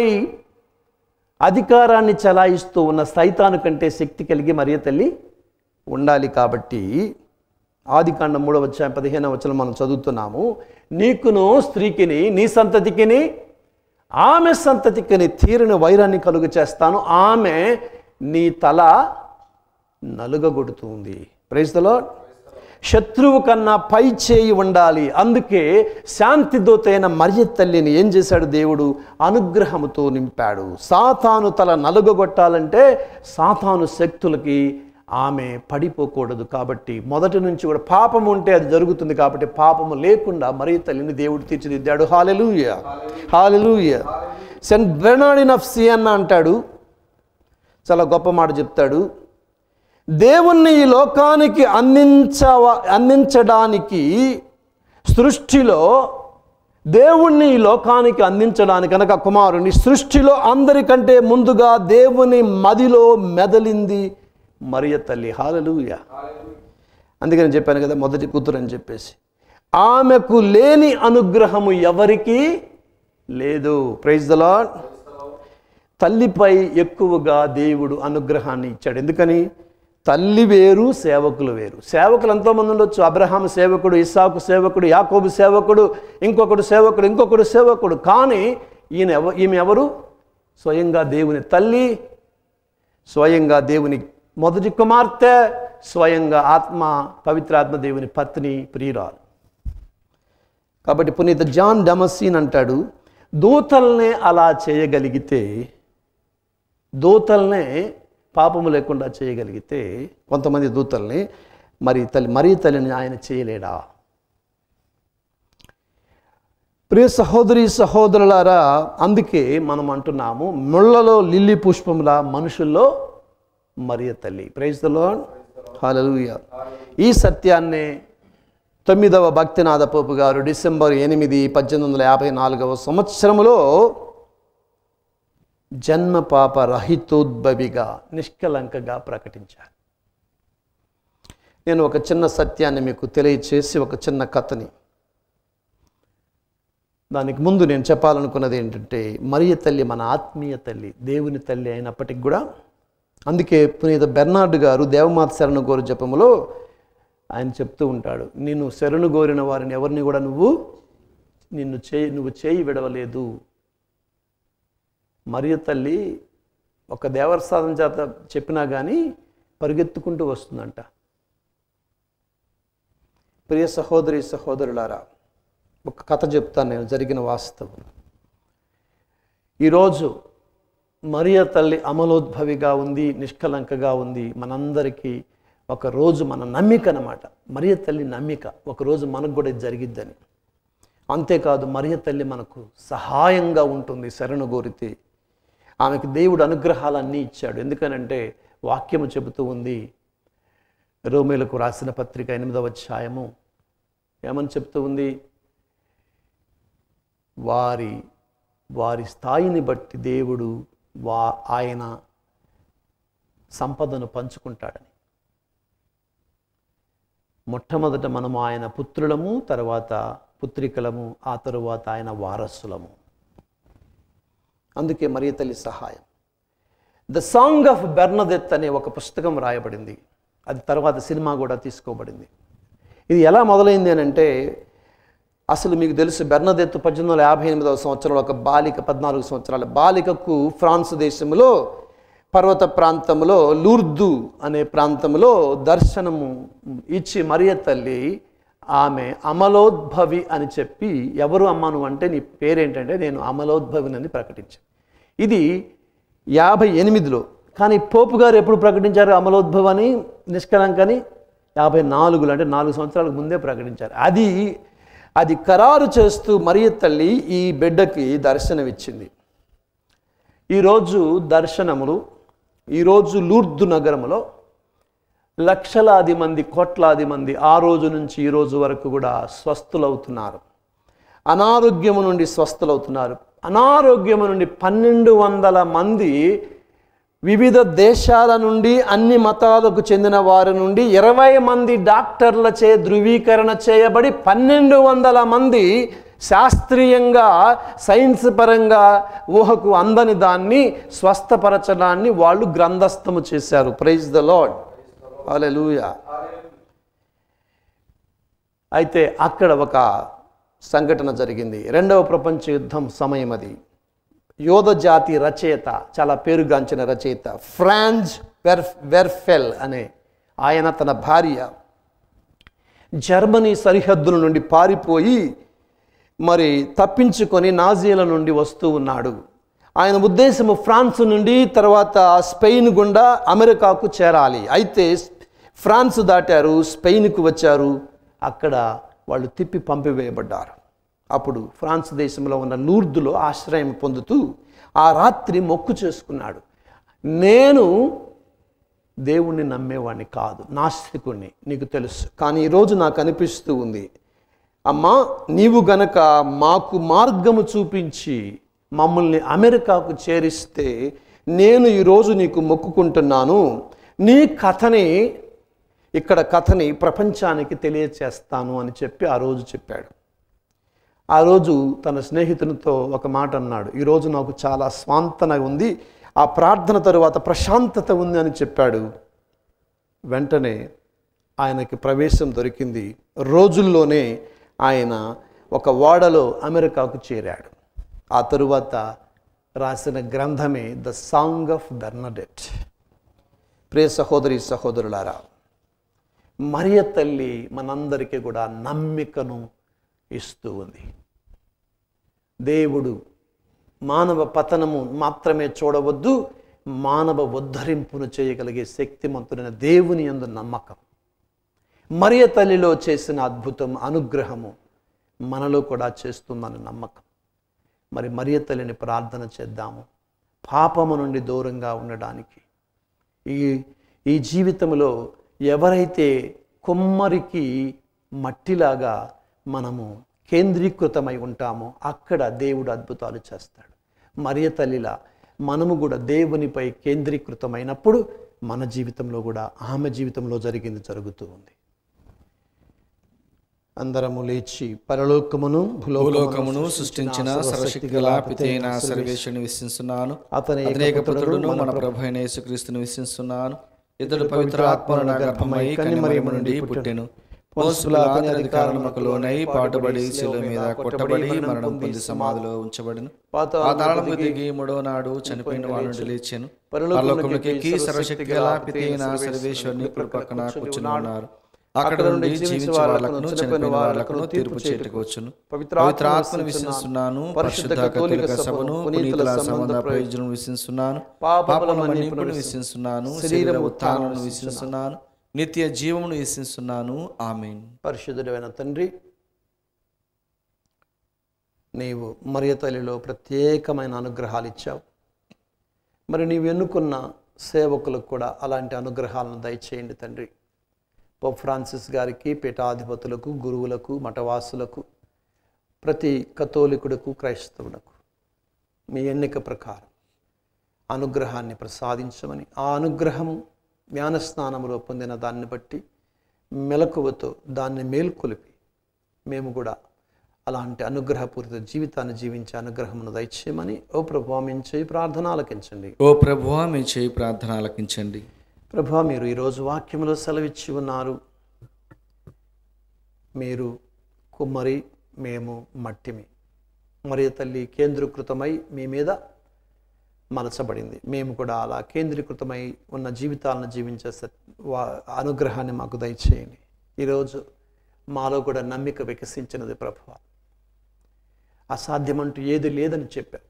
అధికారాన్ని చలాయిస్తూ ఉన్న సైతాను కంటే శక్తి కలిగి మరియ తల్లి ఉండాలి కాబట్టి ఆదికాండం మూడవ అధ్యాయం పదిహేనవ వచనం మనం చదువుతున్నాము నీకును స్త్రీకిని నీ సంతతికిని ఆమె సంతతికిని తీరిన వైరాన్ని కలుగు చేస్తాను ఆమె నీ తల నలుగగొడుతుంది ప్రైజ్లో శత్రువు కన్నా పై చేయి ఉండాలి అందుకే శాంతి దూతైన మరియ తల్లిని ఏం చేశాడు దేవుడు అనుగ్రహముతో నింపాడు సాతాను తల నలుగగొట్టాలంటే సాతాను శక్తులకి ఆమె పడిపోకూడదు కాబట్టి మొదటి నుంచి కూడా పాపం ఉంటే అది జరుగుతుంది కాబట్టి పాపము లేకుండా మరియ తల్లిని దేవుడు తీర్చిదిద్దాడు hallelujah hallelujah saint Bernardine of Siena అంటాడు చాలా గొప్ప మాట చెప్తాడు దేవుణ్ణి ఈ లోకానికి అందించవ అందించడానికి సృష్టిలో దేవుణ్ణి ఈ లోకానికి అందించడానికి కనుక కుమారుని సృష్టిలో అందరికంటే ముందుగా దేవుని మదిలో మెదలింది మరియ తల్లి హాలలుయ అందుకని చెప్పాను కదా మొదటి కూతురు అని చెప్పేసి ఆమెకు లేని అనుగ్రహము ఎవరికి లేదు ప్రైజ్ ద లాడ్ తల్లిపై ఎక్కువగా దేవుడు అనుగ్రహాన్ని ఇచ్చాడు ఎందుకని తల్లి వేరు సేవకులు వేరు సేవకులు ఎంతోమంది ఉండొచ్చు అబ్రహాం సేవకుడు ఇస్సాకు సేవకుడు యాకోబు సేవకుడు ఇంకొకడు సేవకుడు ఇంకొకడు సేవకుడు కానీ ఈయన ఎవ ఈమె ఎవరు స్వయంగా దేవుని తల్లి స్వయంగా దేవుని మొదటి కుమార్తె స్వయంగా ఆత్మ పవిత్రాత్మ దేవుని పత్ని ప్రియురాలు కాబట్టి పునీత జాన్ డమసీన్ అంటాడు దూతల్నే అలా చేయగలిగితే దూతల్నే పాపము లేకుండా చేయగలిగితే కొంతమంది దూతల్ని మరి తల్లి మరీ తల్లిని ఆయన చేయలేడా ప్రియ సహోదరి సహోదరులారా అందుకే మనం అంటున్నాము ముళ్ళలో లిల్లీ పుష్పంలా మనుషుల్లో మరియ తల్లి ప్రైజ్లో హాలూయ ఈ సత్యాన్నే తొమ్మిదవ భక్తినాథ పోపు గారు డిసెంబర్ ఎనిమిది పద్దెనిమిది వందల యాభై నాలుగవ సంవత్సరములో జన్మ పాప రహితోద్భవిగా నిష్కలంకగా ప్రకటించారు నేను ఒక చిన్న సత్యాన్ని మీకు తెలియచేసి ఒక చిన్న కథని దానికి ముందు నేను చెప్పాలనుకున్నది ఏంటంటే మరియ తల్లి మన ఆత్మీయ తల్లి దేవుని తల్లి అయినప్పటికి కూడా అందుకే పునీత బెర్నార్డ్ గారు దేవమాత శరణు గోరు జపములో ఆయన చెప్తూ ఉంటాడు నిన్ను శరణు గోరిన వారిని ఎవరిని కూడా నువ్వు నిన్ను చేయి నువ్వు చేయి విడవలేదు మరియ తల్లి ఒక దేవరసాదం చేత చెప్పినా కానీ పరిగెత్తుకుంటూ వస్తుందంట ప్రియ సహోదరి సహోదరులారా ఒక కథ చెప్తాను నేను జరిగిన వాస్తవం ఈరోజు మరియ తల్లి అమలోద్భవిగా ఉంది నిష్కలంకగా ఉంది మనందరికీ ఒక రోజు మన నమ్మిక అన్నమాట మరియ తల్లి నమ్మిక ఒకరోజు మనకు కూడా ఇది జరిగిద్దని అంతేకాదు మరియ తల్లి మనకు సహాయంగా ఉంటుంది శరణు కోరితే ఆమెకు దేవుడు అనుగ్రహాలన్నీ ఇచ్చాడు ఎందుకనంటే వాక్యము చెబుతూ ఉంది రోమిలకు రాసిన పత్రిక ఎనిమిదవ అధ్యాయము ఏమని చెప్తూ ఉంది వారి వారి స్థాయిని బట్టి దేవుడు వా ఆయన సంపదను పంచుకుంటాడని మొట్టమొదట మనము ఆయన పుత్రులము తర్వాత పుత్రికలము ఆ తరువాత ఆయన వారసులము అందుకే మరియ తల్లి సహాయం ద సాంగ్ ఆఫ్ బెర్నదెత్ అనే ఒక పుస్తకం రాయబడింది అది తర్వాత సినిమా కూడా తీసుకోబడింది ఇది ఎలా మొదలైంది అని అంటే అసలు మీకు తెలుసు బెర్నదెత్ పద్దెనిమిది వందల యాభై ఎనిమిదవ సంవత్సరంలో ఒక బాలిక పద్నాలుగు సంవత్సరాల బాలికకు ఫ్రాన్స్ దేశంలో పర్వత ప్రాంతంలో లూర్దు అనే ప్రాంతంలో దర్శనము ఇచ్చి మరియ తల్లి ఆమె అమలోద్భవి అని చెప్పి ఎవరు అమ్మ నువ్వు అంటే నీ పేరేంటంటే నేను అమలోద్భవినని ప్రకటించాను ఇది యాభై ఎనిమిదిలో కానీ పోపు గారు ఎప్పుడు ప్రకటించారు అమలోద్భవని నిష్కలంకని యాభై నాలుగులో అంటే నాలుగు సంవత్సరాలకు ముందే ప్రకటించారు అది అది ఖరారు చేస్తూ మరియ తల్లి ఈ బిడ్డకి దర్శనమిచ్చింది ఈరోజు దర్శనములు ఈరోజు లూర్దు నగరములో లక్షలాది మంది కోట్లాది మంది ఆ రోజు నుంచి ఈ రోజు వరకు కూడా స్వస్థులవుతున్నారు అనారోగ్యము నుండి స్వస్థులవుతున్నారు అనారోగ్యము నుండి పన్నెండు వందల మంది వివిధ దేశాల నుండి అన్ని మతాలకు చెందిన వారి నుండి ఇరవై మంది డాక్టర్లచే ధృవీకరణ చేయబడి పన్నెండు వందల మంది శాస్త్రీయంగా సైన్స్ పరంగా ఊహకు అందని దాన్ని స్వస్థపరచడాన్ని వాళ్ళు గ్రంథస్థము చేశారు ప్రైజ్ ద లాడ్ హల్లెలూయా అయితే అక్కడ ఒక సంఘటన జరిగింది రెండవ ప్రపంచ యుద్ధం సమయం అది యోధ జాతి రచయిత చాలా పేరుగాంచిన రచయిత ఫ్రాన్స్ వెర్ వెర్ఫెల్ అనే ఆయన తన భార్య జర్మనీ సరిహద్దుల నుండి పారిపోయి మరి తప్పించుకొని నాజీల నుండి వస్తూ ఉన్నాడు ఆయన ఉద్దేశము ఫ్రాన్స్ నుండి తర్వాత స్పెయిన్ గుండా అమెరికాకు చేరాలి అయితే ఫ్రాన్స్ దాటారు స్పెయిన్కు వచ్చారు అక్కడ వాళ్ళు తిప్పి పంపివేయబడ్డారు అప్పుడు ఫ్రాన్స్ దేశంలో ఉన్న లూర్దులో ఆశ్రయం పొందుతూ ఆ రాత్రి మొక్కు చేసుకున్నాడు నేను దేవుణ్ణి నమ్మేవాడిని కాదు నాస్తికుణ్ణి నీకు తెలుసు కానీ ఈరోజు నాకు అనిపిస్తూ ఉంది అమ్మా నీవు గనక మాకు మార్గము చూపించి మమ్మల్ని అమెరికాకు చేరిస్తే నేను ఈరోజు నీకు మొక్కుకుంటున్నాను నీ కథని ఇక్కడ కథని ప్రపంచానికి తెలియచేస్తాను అని చెప్పి ఆ రోజు చెప్పాడు ఆ రోజు తన స్నేహితునితో ఒక మాట అన్నాడు ఈరోజు నాకు చాలా స్వాంతన ఉంది ఆ ప్రార్థన తరువాత ప్రశాంతత ఉంది అని చెప్పాడు వెంటనే ఆయనకి ప్రవేశం దొరికింది రోజుల్లోనే ఆయన ఒక వాడలో అమెరికాకు చేరాడు ఆ తరువాత రాసిన గ్రంథమే ద సాంగ్ ఆఫ్ బెర్నడెట్ ప్రియ సహోదరి సహోదరులారా మరియ తల్లి మనందరికీ కూడా నమ్మికను ఇస్తూ ఉంది దేవుడు మానవ పతనము మాత్రమే చూడవద్దు మానవ ఉద్ధరింపును చేయగలిగే శక్తిమంతుడైన దేవుని యందు నమ్మకం మరియ తల్లిలో చేసిన అద్భుతం అనుగ్రహము మనలో కూడా చేస్తుందని నమ్మకం మరి మరియ తల్లిని ప్రార్థన చేద్దాము పాపము నుండి దూరంగా ఉండడానికి ఈ ఈ జీవితంలో ఎవరైతే కొమ్మరికి మట్టిలాగా మనము కేంద్రీకృతమై ఉంటామో అక్కడ దేవుడు అద్భుతాలు చేస్తాడు మరియ తల్లిలా మనము కూడా దేవునిపై కేంద్రీకృతమైనప్పుడు మన జీవితంలో కూడా ఆమె జీవితంలో జరిగింది జరుగుతూ ఉంది అందరము లేచి పరలోకమును భూలోకమును సృష్టించిన సర్వశక్తి గల పితైన సర్వేశ్వరుని విశ్వసిస్తున్నాను అతని అనేక పుత్రుడును మన ప్రభు అయిన యేసుక్రీస్తుని విశ్వసిస్తున్నాను ఇతడు పవిత్ర ఆత్మను గర్భమై కన్యమరియము నుండి పుట్టెను పోన్సుల అతని అధికారములకు లోనై పాటుబడి శిలువ మీద కొట్టబడి మరణం పొంది సమాధిలో ఉంచబడిను పాతాళము దిగి మూడో నాడు చనిపోయిన వాళ్ళ నుండి లేచాను పరలోకములకి ఎక్కి సర్వశక్తి గల పితైన సర్వేశ్వరుని కుడి పక్కన కూర్చుని ఉన్నారు అక్కడ నుండి జీవించే వాళ్ళకును చనిపోయిన వాళ్ళకును తీర్పు చేటుకు వచ్చును పవిత్ర ఆత్మను విశ్వసిస్తున్నాను పరిశుద్ధ కథోలిక సభను పునీతుల సంబంధ ప్రయోజనం విశ్వసిస్తున్నాను పాపముల మన్నింపును విశ్వసిస్తున్నాను శరీర ఉత్థానమును విశ్వసిస్తున్నాను నిత్య జీవమును విశ్వసిస్తున్నాను ఆమెన్ పరిశుద్ధుడైన తండ్రి నీవు మరియ తల్లిలో ప్రత్యేకమైన అనుగ్రహాలు ఇచ్చావు మరి నీవు ఎన్నుకున్న సేవకులకు కూడా అలాంటి అనుగ్రహాలను దయచేయండి తండ్రి పోప్ ఫ్రాన్సిస్ గారికి పీఠాధిపతులకు గురువులకు మఠవాసులకు ప్రతి కథోలికుడుకు క్రైస్తవులకు మీ ఎన్నిక ప్రకారం అనుగ్రహాన్ని ప్రసాదించమని ఆ అనుగ్రహము జ్ఞానస్నానములో పొందిన దాన్ని బట్టి మెలకువతో దాన్ని మేల్కొలిపి మేము కూడా అలాంటి అనుగ్రహపూరిత జీవితాన్ని జీవించే అనుగ్రహమును దయచేయమని ఓ ప్రభు మేము చేయి ప్రార్థన ఆలకించండి ఓ ప్రభువా మీ చేయి ప్రార్థన ఆలకించండి ప్రభా మీరు ఈరోజు వాక్యంలో సెలవిచ్చి ఉన్నారు మీరు కుమ్మరి మేము మట్టిమి మరి తల్లి కేంద్రీకృతమై మీ మీద మలచబడింది మేము కూడా అలా కేంద్రీకృతమై ఉన్న జీవితాలను జీవించే సత్- వా- అనుగ్రహాన్ని మాకు దయచేయండి ఈరోజు మాలో కూడా నమ్మిక వికసించినది ప్రభువ అసాధ్యమంటూ ఏది లేదని చెప్పావు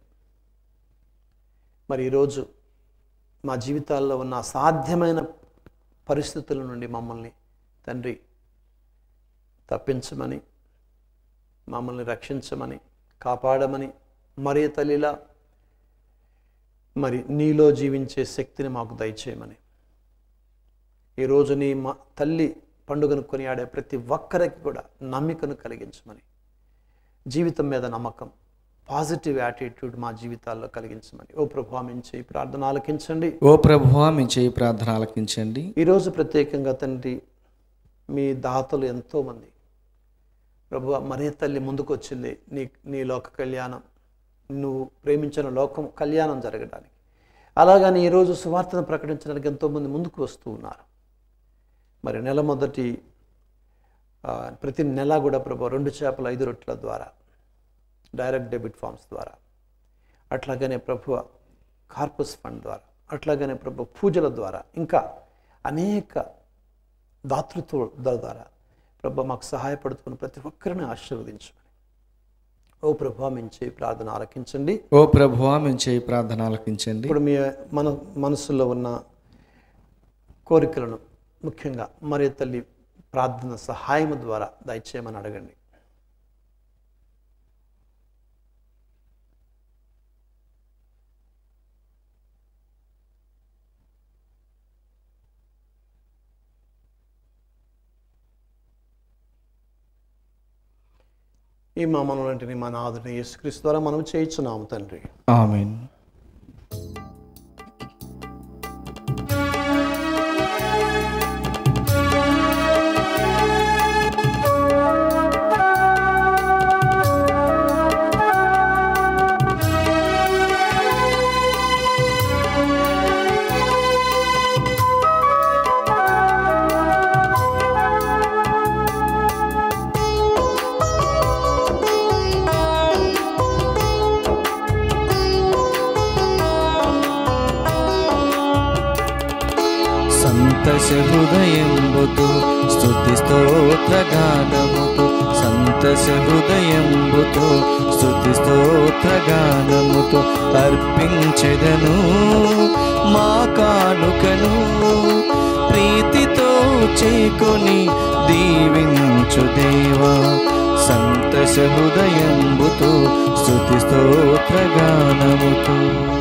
మరి ఈరోజు మా జీవితాల్లో ఉన్న అసాధ్యమైన పరిస్థితుల నుండి మమ్మల్ని తండ్రి తప్పించమని మమ్మల్ని రక్షించమని కాపాడమని మరే తల్లిలా మరి నీలో జీవించే శక్తిని మాకు దయచేయమని ఈరోజు నీ మా తల్లి పండుగను కొనియాడే ప్రతి ఒక్కరికి కూడా నమ్మికను కలిగించమని జీవితం మీద నమ్మకం పాజిటివ్ యాటిట్యూడ్ మా జీవితాల్లో కలిగించమని ఓ ప్రభు మించి ఈ ప్రార్థన ఆలకించండి ఓ ప్రభువా మీ చేయి ప్రార్థన ఆలకించండి ఈరోజు ప్రత్యేకంగా తండ్రి మీ దాతలు ఎంతోమంది ప్రభు మరే తల్లి ముందుకు వచ్చింది నీ నీ లోక కళ్యాణం నువ్వు ప్రేమించిన లోకం కళ్యాణం జరగడానికి అలాగని ఈరోజు సువార్తను ప్రకటించడానికి ఎంతోమంది ముందుకు వస్తూ ఉన్నారు మరి నెల మొదటి ఆ, ప్రతి నెల కూడా ప్రభు రెండు చేపల ఐదు రొట్టెల ద్వారా డైరెక్ట్ డెబిట్ ఫామ్స్ ద్వారా అట్లాగనే ప్రభు కార్పస్ ఫండ్ ద్వారా అట్లాగనే ప్రభు పూజల ద్వారా ఇంకా అనేక దాతృత్వ ద్వారా ప్రభు మాకు సహాయపడుతున్న ప్రతి ఒక్కరిని ఆశీర్వదించమని ఓ ప్రభు మించి ప్రార్థన ఆలకించండి ఓ ప్రభువా మీ చేయి ప్రార్థన ఆలకించండి ఇప్పుడు మీ మన మనసులో ఉన్న కోరికలను ముఖ్యంగా మరి తల్లి ప్రార్థన సహాయం ద్వారా దయచేయమని అడగండి ఈ మా మనలంటిని మా నాదుని యేసుక్రీస్తు ద్వారా మనం చేయించున్నాము తండ్రి ఆమెన్ సంతస హృదయంబుతు స్తుతి స్తోత్రగానముతు సంతస హృదయంబుతు స్తుతి స్తోత్రగానముతు అర్పించెదను మా కానుకను ప్రీతితో చేకొని దీవించు దేవా సంతస హృదయంబుతు స్తుతి స్తోత్రగానముతు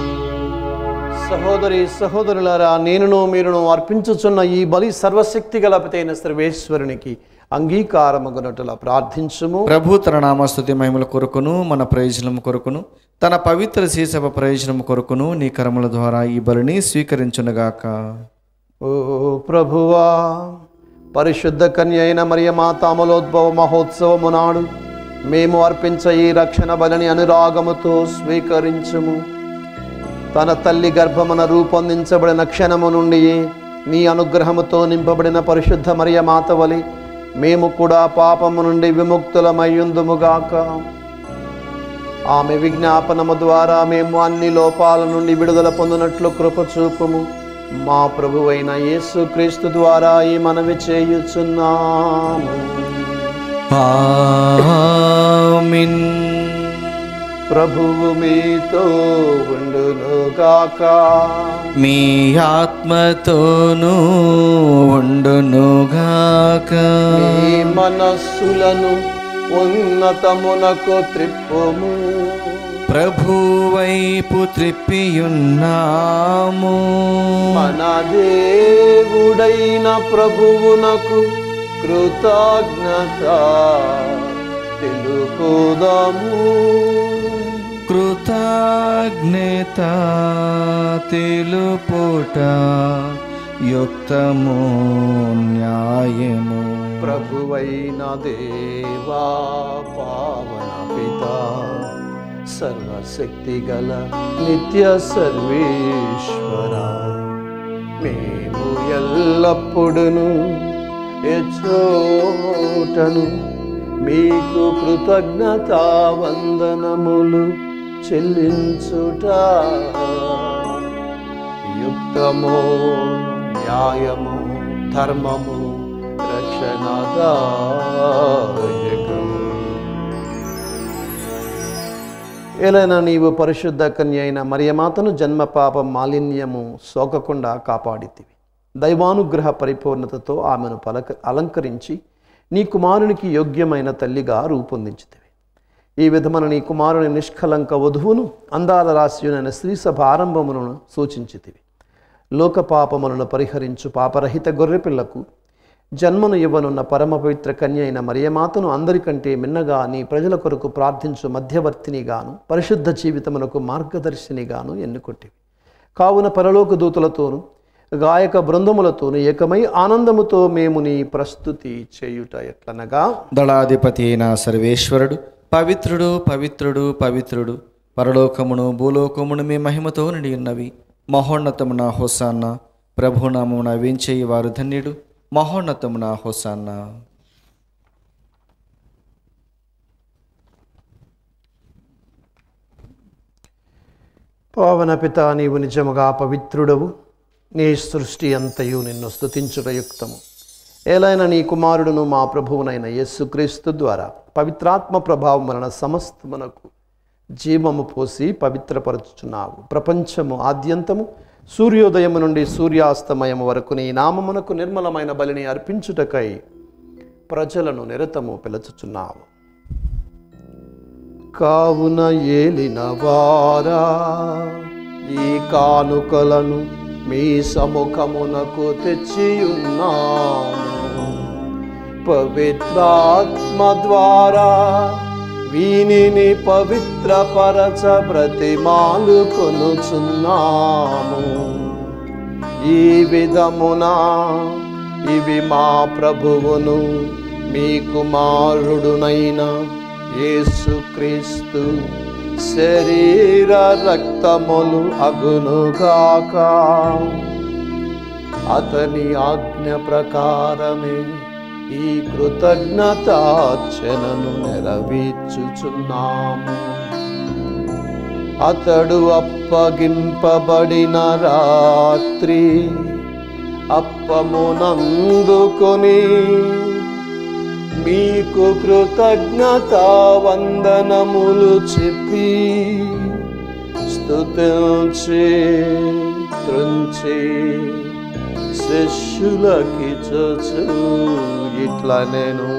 సహోదరి సహోదరులారా నేనును మీరును అర్పించుచున్న ఈ బలి సర్వశక్తి గలపతైన సర్వేశ్వరునికి అంగీకారమగునట్టులా ప్రార్థించుము ప్రభు తన నామస్తుతి మహిమల కొరకును మన ప్రయోజనం కొరకును తన పవిత్ర శీసభ ప్రయోజనం కొరకును నీ కర్మల ద్వారా ఈ బలిని స్వీకరించునుగాక ఓ ప్రభువా పరిశుద్ధ కన్య అయిన మరియ మాతామలోద్భవ మహోత్సవము నాడు మేము అర్పించ ఈ రక్షణ బలిని అనురాగముతో స్వీకరించుము తన తల్లి గర్భమున రూపొందించబడిన క్షణము నుండి నీ అనుగ్రహముతో నింపబడిన పరిశుద్ధ మరియ మాత వలి మేము కూడా పాపము నుండి విముక్తులమయ్యుందుముగాక ఆమె విజ్ఞాపనము ద్వారా మేము అన్ని లోపాల నుండి విడుదల పొందినట్లు కృప చూపుము మా ప్రభువైన యేసు క్రీస్తు ద్వారా ఈ మనవి చేయుచున్నాము ఆమేన్ ప్రభువు మీతో ఉండునుగాక మీ ఆత్మతోనూ ఉండునుగాక మీ మనస్సులను ఉన్నతమునకు త్రిప్పుము ప్రభువైపు త్రిప్పియున్నాము మన దేవుడైన ప్రభువునకు కృతజ్ఞత తెలుపుదాము కృతజ్ఞత తెలుపుట యుక్తము న్యాయము ప్రభువైన దేవా పావన పిత సర్వశక్తి గల నిత్య సర్వేశ్వర మేము ఎల్లప్పుడును ఎచ్చోటను మీకు కృతజ్ఞత వందనములు చెల్లించుట యుక్తము న్యాయము ధర్మము రక్ష రక్షణదాయకము ఏలైనా నీవు పరిశుద్ధ కన్య అయిన మరియమాతను జన్మ పాప మాలిన్యము సోకకుండా కాపాడితివి దైవానుగ్రహ పరిపూర్ణతతో ఆమెను పలక అలంకరించి నీ కుమారునికి యోగ్యమైన తల్లిగా రూపొందించితివి ఈ విధమున నీ కుమారుని నిష్కలంక వధువును అందాల రాశియునైన శ్రీసభ ఆరంభములను సూచించితివి లోక పాపములను పరిహరించు పాపరహిత గొర్రెపిల్లకు జన్మను ఇవ్వనున్న పరమ పవిత్ర కన్య అయిన మరియమాతను అందరికంటే మిన్నగా నీ ప్రజల కొరకు ప్రార్థించు మధ్యవర్తినిగాను పరిశుద్ధ జీవితమునకు మార్గదర్శినిగాను ఎన్నుకొట్టివి కావున పరలోక దూతలతోనూ గాయక బృందములతోనూ ఏకమై ఆనందముతో మేము నీ ప్రస్తుతి చేయుట ఎట్లనగా దళాధిపతి అయిన సర్వేశ్వరుడు పవిత్రుడు పవిత్రుడు పవిత్రుడు పరలోకమును భూలోకమును మీ మహిమతో నిండి ఉన్నవి మహోన్నతమున హోసాన్న ప్రభునామమున వేంచేయి వారు ధన్యుడు మహోన్నతమున హోసాన్న పవన పిత నీవు నిజముగా పవిత్రుడవు నీ సృష్టి అంతయు నిన్ను స్తుతించుట యుక్తము ఏలైన నీ కుమారుడును మా ప్రభువునైన యేసుక్రీస్తు ద్వారా పవిత్రాత్మ ప్రభావం వలన సమస్తమునకు జీవము పోసి పవిత్రపరచుచున్నావు ప్రపంచము ఆద్యంతము సూర్యోదయము నుండి సూర్యాస్తమయము వరకు నీ నామమునకు నిర్మలమైన బలిని అర్పించుటకై ప్రజలను నిరతము పిలుచుచున్నావు కావున ఏలిన వారా ఈ కానుకలను మీ సముఖమునకు తెచ్చియున్నాను పవిత్రాత్మ ద్వారా వీనిని పవిత్రపరచ బ్రతిమాలు కొనుచున్నాము ఈ విధమున ఇవి మా ప్రభువును మీ కుమారుడునైన యేసుక్రీస్తు శరీర రక్తములు అగునుగాక అతని ఆజ్ఞ ప్రకారమే ఈ కృతజ్ఞతార్చనను నెరవేర్చుచున్నాము అతడు అప్పగింపబడిన రాత్రి అప్పమునందుకొని మీకు కృతజ్ఞత వందనములు చెప్పి స్తుతించి త్రుంచి శిష్యులకి చొచ్చు ఇట్లా నేను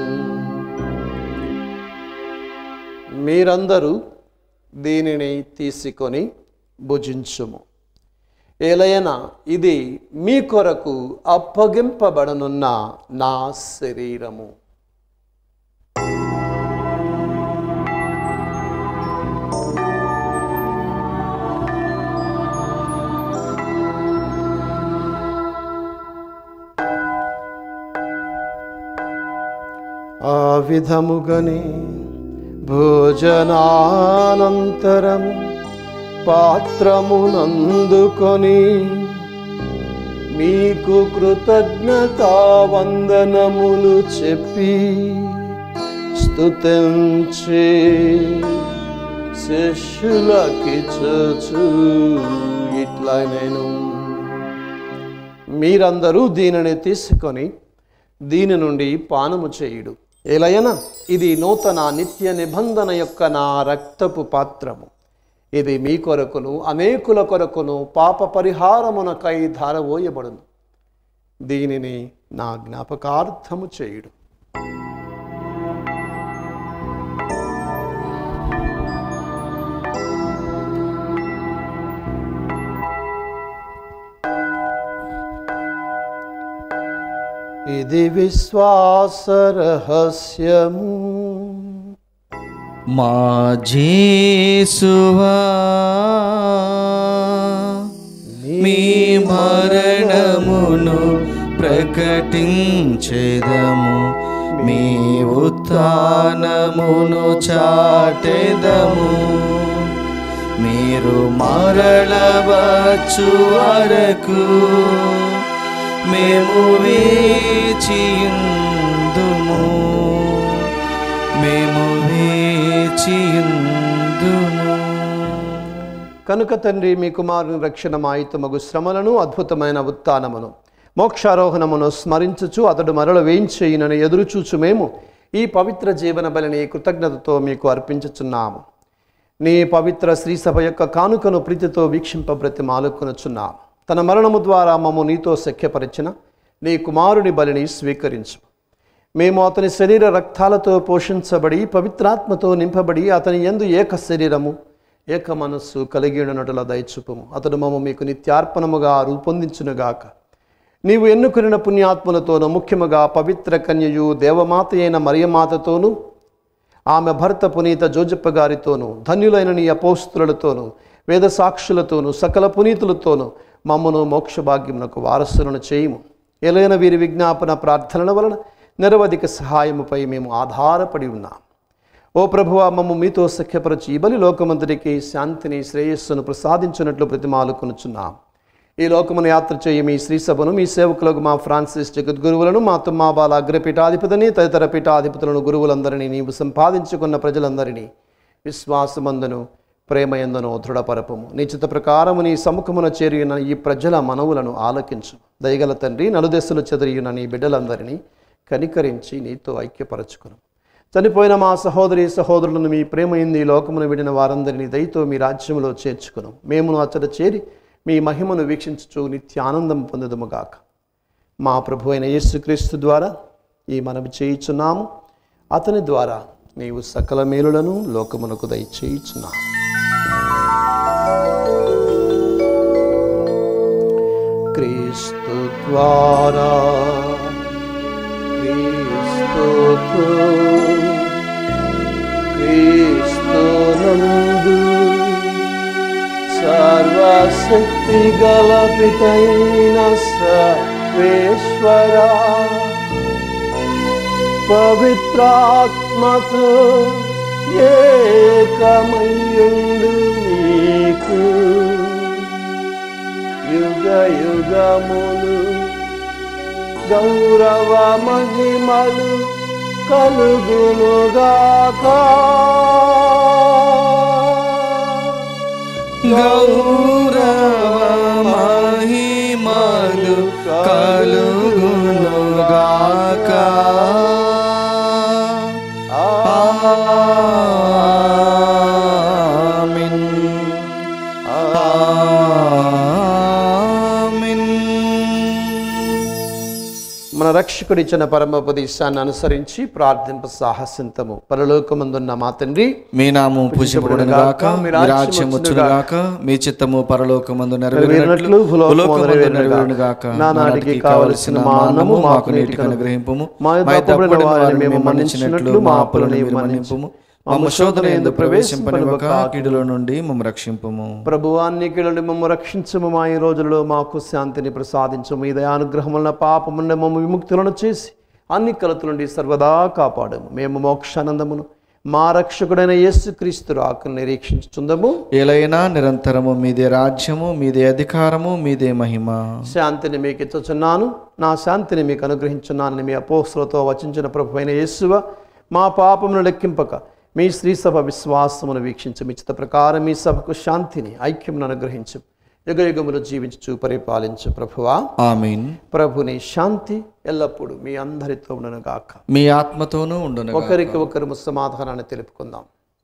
మీరందరూ దీనిని తీసుకొని భుజించుము ఏలయన ఇది మీ కొరకు అప్పగింపబడనున్న నా శరీరము ఆ విధముగని భోజనానంతరము పాత్రమునందుకొని మీకు కృతజ్ఞతా వందనములు చెప్పి స్తుతించి శిష్యులకి చచ్చు ఇట్లా నేను మీరందరూ దీనిని తీసుకొని దీని నుండి పానము చేయుడు ఎలయన ఇది నూతన నిత్య నిబంధన యొక్క నా రక్తపు పాత్రము ఇది మీ కొరకును అనేకుల కొరకును పాప పరిహారమునకై ధారవోయబడును దీనిని నా జ్ఞాపకార్థము చేయుడు ఇది విశ్వాస రహస్యము మా జేసువా మీ మరణమును ప్రకటించేదము మీ ఉత్థానమును చాటెదము మీరు మరలవచ్చు వరకు మేము వేచియుందుము మేము వేచియుందుము కనుక తండ్రి మీ కుమారుని రక్షణ మాయితమగు శ్రమలను అద్భుతమైన ఉత్థానమును మోక్షారోహణమును స్మరించుచు అతడు మరల వేయించేయునని ఎదురుచూచు మేము ఈ పవిత్ర జీవన బలిని కృతజ్ఞతతో మీకు అర్పించుచున్నాము నీ పవిత్ర శ్రీ సభ యొక్క కానుకను ప్రీతితో వీక్షింప బ్రతిమాలుకొనుచున్నాము తన మరణము ద్వారా మమ్ము నీతో సఖ్యపరిచిన నీ కుమారుని బలిని స్వీకరించు మేము అతని శరీర రక్తాలతో పోషించబడి పవిత్రాత్మతో నింపబడి అతని యందు ఏక శరీరము ఏక మనస్సు కలిగి ఉన్నట్ల దయచూపము అతడు మమ్మ మీకు నిత్యార్పణముగా రూపొందించునుగాక నీవు ఎన్నుకున్న పుణ్యాత్ములతోనూ ముఖ్యముగా పవిత్ర కన్యయు దేవమాత అయిన మరియమాతతోనూ ఆమె భర్త పునీత జోజప్ప గారితోనూ ధన్యులైన నీ అపోస్తులతోనూ వేద సాక్షులతోనూ సకల పునీతులతోనూ మమ్మను మోక్షభాగ్యమునకు వారసులను చేయుము ఎలైన వీరి విజ్ఞాపన ప్రార్థనల వలన నిరవధిక సహాయముపై మేము ఆధారపడి ఉన్నాం ఓ ప్రభువా మమ్ము మీతో సఖ్యపరచి ఈ బలి లోకమంతటికి శాంతిని శ్రేయస్సును ప్రసాదించినట్లు ప్రతిమాలుకొనుచున్నాం ఈ లోకమును యాత్ర చేయి మీ శ్రీ సభను మీ సేవకులకు మా ఫ్రాన్సిస్ జగద్గురువులను మా తుమ్మాబాల అగ్రపీఠాధిపతిని తదితర పీఠాధిపతులను గురువులందరినీ నీవు సంపాదించుకున్న ప్రజలందరినీ విశ్వాసమందును ప్రేమయందును దృఢపరపము నిశ్చిత ప్రకారము నీ సముఖమున చేరిన ఈ ప్రజల మనవులను ఆలకించు దయగల తండ్రి నలుదెస్సులు చెదిరియున్న నీ బిడ్డలందరినీ కనికరించి నీతో ఐక్యపరచుకును చనిపోయిన మా సహోదరి సహోదరులను మీ ప్రేమయింది ఈ లోకమును విడిన వారందరినీ దయతో మీ రాజ్యములో చేర్చుకును మేమును అచ్చట చేరి మీ మహిమను వీక్షించుచు నిత్యానందం పొందదుముగాక మా ప్రభు అయిన యేసుక్రీస్తు ద్వారా ఈ మనవి చేయుచున్నాము అతని ద్వారా నీవు సకల మేలులను లోకమునకు దయచేయుచున్నాము క్రీస్తు ద్వారా క్రీస్తుతో క్రీస్తునందు సర్వశక్తి గల పితైన సర్వేశ్వరా పవిత్రాత్మతో ఏకమయ్యుండు నీకు యుగ యుగములు గౌరవ మహిమలు కలుగునుగాక గౌరవ మహిమలు కలుగునుగాక ఆమేన్ ఆమేన్ మన రక్షకుడిచ్చిన పరమోపదేశాన్ని అనుసరించి ప్రార్థింప సాహసింతము పరలోకమందున్న మా తండ్రి మీ నామం పూజింపబడును గాక మీ రాజ్యం వచ్చును గాక మీ చిత్తము పరలోకమందు నెరవేరినట్లు భూలోకమందు నెరవేరును గాక నానాటికి కావలసిన మా అన్నము మాకు నీటికి అనుగ్రహింపుము మా మా యొక్క తప్పులను వారిని వారిని మేము మేము మన్నించినట్లు మా అప్పులను మీరు మన్నింపుము మమ్మ శోధన ఎందు ప్రవేశింపనివ్వక కీడులో నుండి మమ్మ రక్షింపుము ప్రభువాన్ని నుండి మమ్మ రక్షించము మా ఈ రోజులలో మాకు శాంతిని ప్రసాదించము ఈ దయానుగ్రహం వలన పాపముండ మమ్మ విముక్తులను చేసి అన్ని కలత నుండి సర్వదా కాపాడము మేము మోక్షానందమును మా రక్షకుడైన యేసుక్రీస్తు రాకను నిరీక్షించుచుందము ఎలైనా నిరంతరము మీదే రాజ్యము మీదే అధికారము మీదే మహిమ శాంతిని మీకు ఇచ్చుచున్నాను నా శాంతిని మీకు అనుగ్రహించున్నానని మీ అపోస్తులతో వచించిన ప్రభు అయిన యేసువ మా పాపమును లెక్కింపక మీ శ్రీ సభ విశ్వాసమును వీక్షించి మీ చిత్త ప్రకారం మీ సభకు శాంతిని ఐక్యమును అనుగ్రహించు యుగ యుగములు జీవించు పరిపాలించు ప్రభువా ఆమీన్ ప్రభుని శాంతి ఎల్లప్పుడూ మీ అందరితో ఉండను గాక మీ ఆత్మతోనూ ఉండును ఒకరికి ఒకరు సమాధానాన్ని తెలుపుకుందాం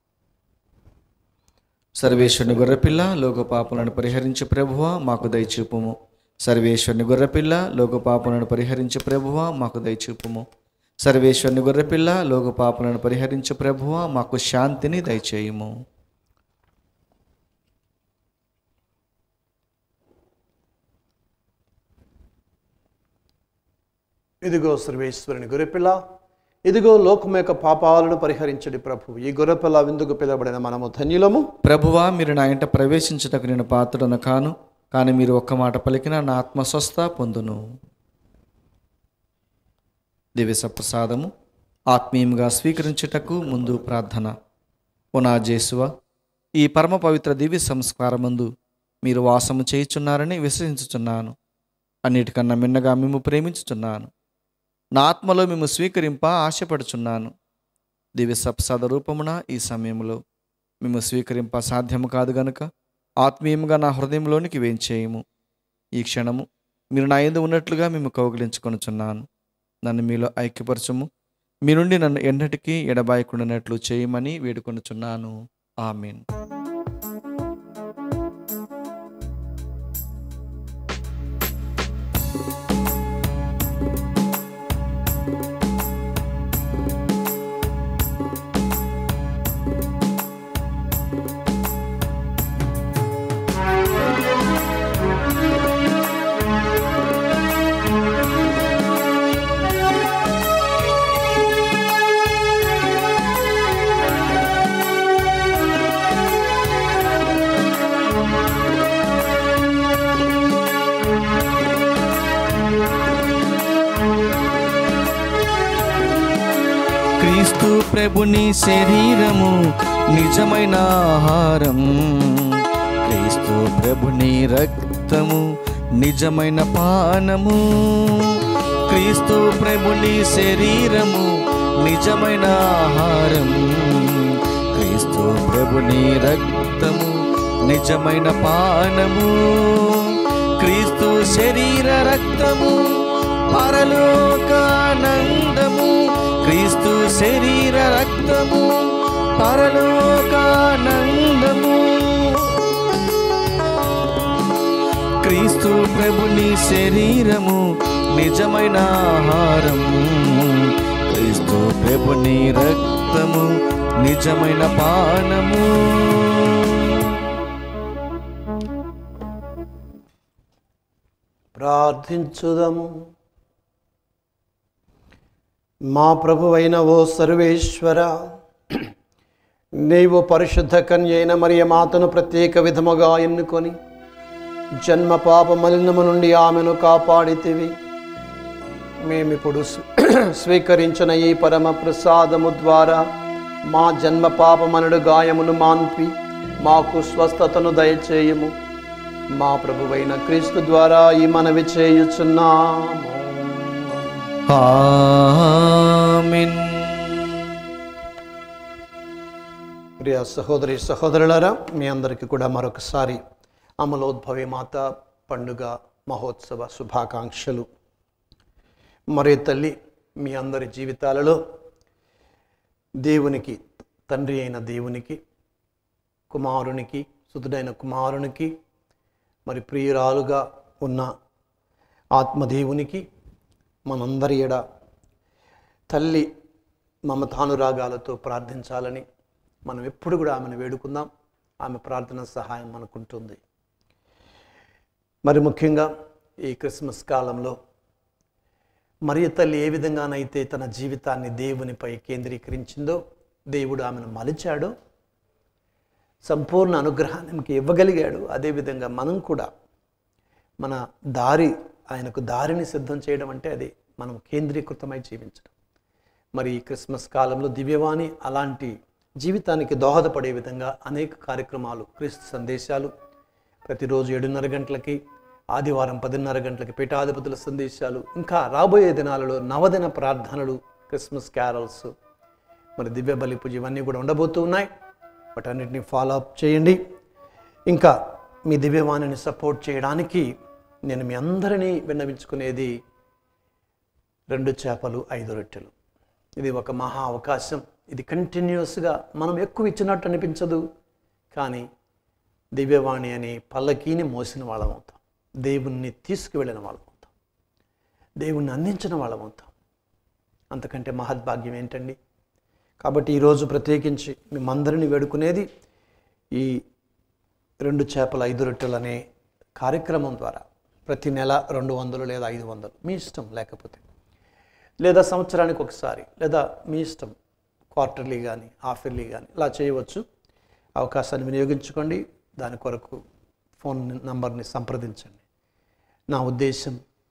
సర్వేశ్వరుని గొర్రెపిల్ల లోక పాపలను పరిహరించు ప్రభువ మాకు దయచూపుము సర్వేశ్వరుని గొర్రెపిల్ల లోక పాపలను పరిహరించు ప్రభువ మాకు దయచూపుము సర్వేశ్వరుని గొర్రెపిల్ల లోక పాపలను పరిహరించు ప్రభువ మాకు శాంతిని దయచేయుము ఇదిగో సర్వేశ్వరుని గొర్రెపిల్ల ఇదిగో లోకం యొక్క పాపాలను పరిహరించడి ప్రభు ఈ గొర్రెపిల్ల విందుకు పిలవబడిన మనము ధన్యులము ప్రభువా మీరు నా ఇంట ప్రవేశించుటకు నేను పాత్రను కాను కానీ మీరు ఒక్క మాట పలికిన నా ఆత్మ స్వస్థ పొందును దివ్య సప్రసాదము ఆత్మీయంగా స్వీకరించుటకు ముందు ప్రార్థన ఓ నా జేసువ ఈ పరమ పవిత్ర దివ్య సంస్కారమందు మీరు వాసము చేయుచున్నారని విశ్వసించుచున్నాను అన్నిటికన్నా మిన్నగా మేము ప్రేమించుచున్నాను నా ఆత్మలో మేము స్వీకరింప ఆశపడుచున్నాను దివ్య సప్రసాద రూపమున ఈ సమయంలో మేము స్వీకరింప సాధ్యము కాదు గనుక ఆత్మీయంగా నా హృదయంలోనికి వేంచేయము ఈ క్షణము మీరు నా ఎందు ఉన్నట్లుగా మేము కౌగిలించుకొనుచున్నాను నన్ను మీలో ఐక్యపరచము మీ నుండి నన్ను ఎన్నటికీ ఎడబాయకుండానట్లు చేయమని వేడుకొనుచున్నాను ఆమెన్ క్రీస్తు ప్రభుని శరీరము నిజమైన ఆహారం క్రీస్తు ప్రభుని రక్తము నిజమైన పానము క్రీస్తు ప్రభుని శరీరము నిజమైన ఆహారం క్రీస్తు ప్రభుని రక్తము నిజమైన పానము క్రీస్తు శరీర రక్తము పరలోకానందము క్రీస్తు శరీర రక్తము పరలోకానందము క్రీస్తు ప్రభుని శరీరము నిజమైన ఆహారం క్రీస్తు ప్రభుని రక్తము నిజమైన పానము ప్రార్థించుదము మా ప్రభువైన ఓ సర్వేశ్వర నీవు పరిశుద్ధ కన్యైన మరియ మాతను ప్రత్యేక విధముగా ఎన్నుకొని జన్మ పాప మలినము నుండి ఆమెను కాపాడితివి మేమిప్పుడు స్వ- స్వీకరించిన ఈ పరమ ప్రసాదము ద్వారా మా జన్మ పాపమనుడు గాయమును మాన్పి మాకు స్వస్థతను దయచేయము మా ప్రభువైన క్రీస్తు ద్వారా ఈ మనవి చేయుచున్నాము ఆమెన్ ప్రియ సహోదరి సహోదరులారా మీ అందరికీ కూడా మరొకసారి అమలోద్భవి మాత పండుగ మహోత్సవ శుభాకాంక్షలు మరే తల్లి మీ అందరి జీవితాలలో దేవునికి తండ్రి అయిన దేవునికి కుమారునికి సుతుడైన కుమారునికి మరి ప్రియురాలుగా ఉన్న ఆత్మదేవునికి మనందరి ఎడ తల్లి మమతానురాగాలతో ప్రార్థించాలని మనం ఎప్పుడు కూడా ఆమెను వేడుకుందాం ఆమె ప్రార్థన సహాయం మనకుంటుంది మరి ముఖ్యంగా ఈ క్రిస్మస్ కాలంలో మరియ తల్లి ఏ విధంగానైతే తన జీవితాన్ని దేవునిపై కేంద్రీకరించిందో దేవుడు ఆమెను మలిచాడో సంపూర్ణ అనుగ్రహానికి ఇవ్వగలిగాడు అదేవిధంగా మనం కూడా మన దారి ఆయనకు దారిని సిద్ధం చేయడం అంటే అది మనం కేంద్రీకృతమై జీవించడం మరి ఈ క్రిస్మస్ కాలంలో దివ్యవాణి అలాంటి జీవితానికి దోహదపడే విధంగా అనేక కార్యక్రమాలు క్రీస్తు సందేశాలు ప్రతిరోజు ఏడున్నర గంటలకి ఆదివారం పదిన్నర గంటలకి పీఠాధిపతుల సందేశాలు ఇంకా రాబోయే దినాలలో నవదిన ప్రార్థనలు క్రిస్మస్ క్యారల్స్ మరి దివ్య బలి పూజ ఇవన్నీ కూడా ఉండబోతూ ఉన్నాయి వాటన్నిటిని ఫాలో అప్ చేయండి ఇంకా మీ దివ్యవాణిని సపోర్ట్ చేయడానికి నేను మీ అందరినీ విన్నవించుకునేది రెండు చేపలు ఐదు రొట్టెలు ఇది ఒక మహా అవకాశం ఇది కంటిన్యూస్గా మనం ఎక్కువ ఇచ్చినట్టు అనిపించదు కానీ దివ్యవాణి అనే పల్లకీని మోసిన వాళ్ళం అవుతాం దేవుణ్ణి తీసుకువెళ్ళిన వాళ్ళం అవుతాం దేవుణ్ణి అందించిన వాళ్ళం అవుతాం అంతకంటే మహద్భాగ్యం ఏంటండి కాబట్టి ఈరోజు ప్రత్యేకించి మేమందరినీ వేడుకునేది ఈ రెండు చేపల ఐదు రొట్టెలు అనే కార్యక్రమం ద్వారా ప్రతి నెల రెండు వందలు లేదా ఐదు వందలు మీ ఇష్టం లేకపోతే లేదా సంవత్సరానికి ఒకసారి లేదా మీ ఇష్టం క్వార్టర్లీ కానీ హాఫ్ ఇయర్లీ కానీ ఇలా చేయవచ్చు అవకాశాన్ని వినియోగించుకోండి దాని కొరకు ఫోన్ నంబర్ని సంప్రదించండి నా ఉద్దేశం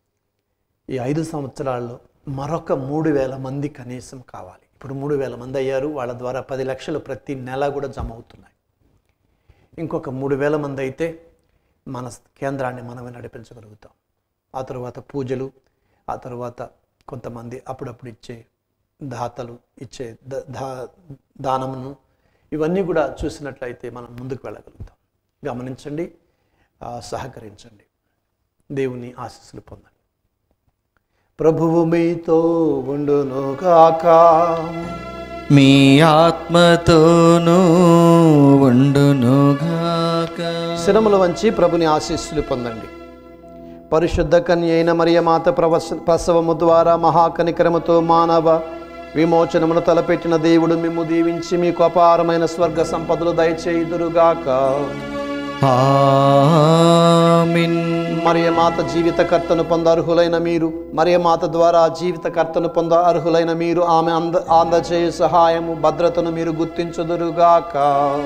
ఈ ఐదు సంవత్సరాల్లో మరొక మూడు వేల మంది కనీసం కావాలి ఇప్పుడు మూడు వేల మంది అయ్యారు వాళ్ళ ద్వారా పది లక్షలు ప్రతి నెల కూడా జమ అవుతున్నాయి ఇంకొక మూడు వేల మంది అయితే మన కేంద్రాన్ని మనమే నడిపించగలుగుతాం ఆ తర్వాత పూజలు ఆ తర్వాత కొంతమంది అప్పుడప్పుడు ఇచ్చే దాతలు ఇచ్చే ద- దా దానమును ఇవన్నీ కూడా చూసినట్లయితే మనం ముందుకు వెళ్ళగలుగుతాం గమనించండి ఆ, సహకరించండి దేవుని ఆశీస్సులు పొందండి ప్రభువు మీతో ఉండునుగాక మీ ఆత్మతోనూ ఉండునుగాక శిరములు వంచి ప్రభుని ఆశీస్సులు పొందండి పరిశుద్ధ కన్య అయిన మరియమాత ప్రవస ప్రసవము ద్వారా మహాకనికరముతో మానవ విమోచనమును తలపెట్టిన దేవుడు మిమ్ము దీవించి మీకు అపారమైన స్వర్గ సంపదలు దయచేయుదురుగాక ఆమిన్ మరియమాత జీవితకర్తను పొంద అర్హులైన మీరు మరియమాత ద్వారా జీవితకర్తను పొంద అర్హులైన మీరు ఆమె అంద అందజేయ సహాయము భద్రతను మీరు గుర్తించుదురుగాక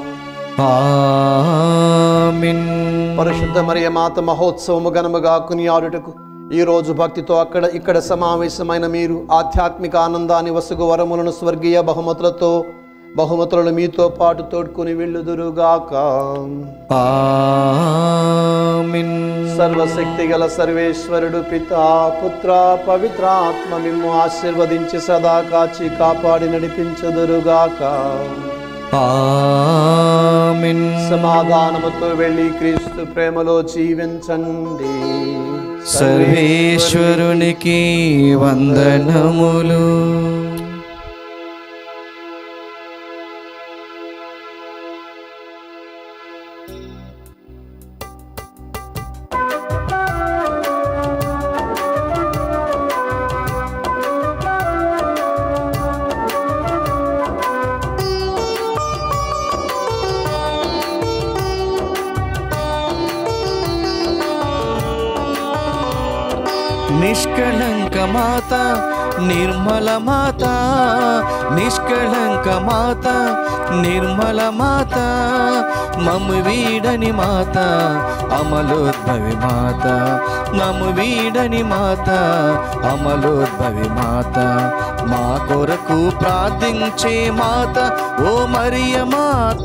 ఆమిన్ పరిశుద్ధ మరియమాత మహోత్సవము ఘనముగా కొనియాడుటకు ఈ రోజు భక్తితో అక్కడ ఇక్కడ సమావేశమైన మీరు ఆధ్యాత్మిక ఆనందాన్ని వసుగు వరములను స్వర్గీయ బహుమతులతో బహుమతులను మీతో పాటు తోడుకుని వెళ్ళుదురుగాక ఆమిన్ సర్వశక్తి గల సర్వేశ్వరుడు పితా పుత్ర పవిత్రాత్మ మిమ్ము ఆశీర్వదించి సదా కాచి కాపాడి నడిపించుదురుగాక ఆమిన్ సమాధానముతో వెళ్ళి క్రీస్తు ప్రేమలో జీవించండి సర్వేశ్వరునికి వందనములు నిష్కళంక మాత నిర్మల మాత నిష్కళంక మాత నిర్మల మాత మమ్ము వీడని మాత అమలోద్భవి మాత మమ్ము వీడని మాత అమలోద్భవి మాత మా కొరకు ప్రార్థించే మాత ఓ మరియ మాత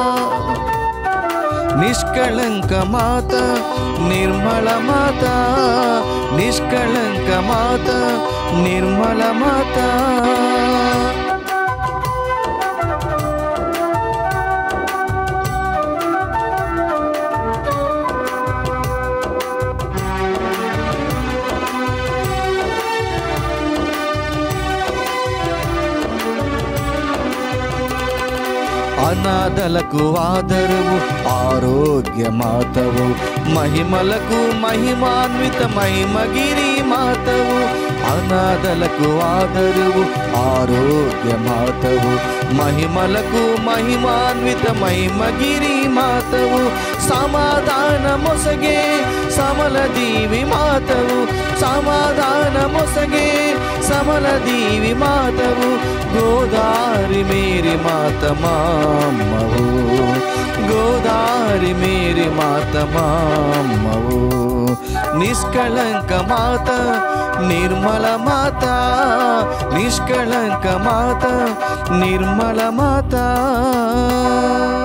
నిష్కళంక మాత నిర్మల మాత నిష్కళంక మాత నిర్మల మాత అనాథలకు ఆదరువు ఆరోగ్య మాతవు మహిమలకు మహిమాన్విత మహిమగిరి మాతవు అనాథలకు ఆదరువు ఆరోగ్య మాతవు మహిమలకు మహిమాన్విత మహిమగిరి మాతవు సమాధాన మొసగే సమల దీవి మాతవు సమాధాన మొసగే సమల దీవి మాతవు గోదారి మేరీ మాత మామ్మవు గోదారి మేరీ మాత మామ్మవు నిష్కళంక మాత నిర్మల మాత నిష్కళంక మాత నిర్మల మాత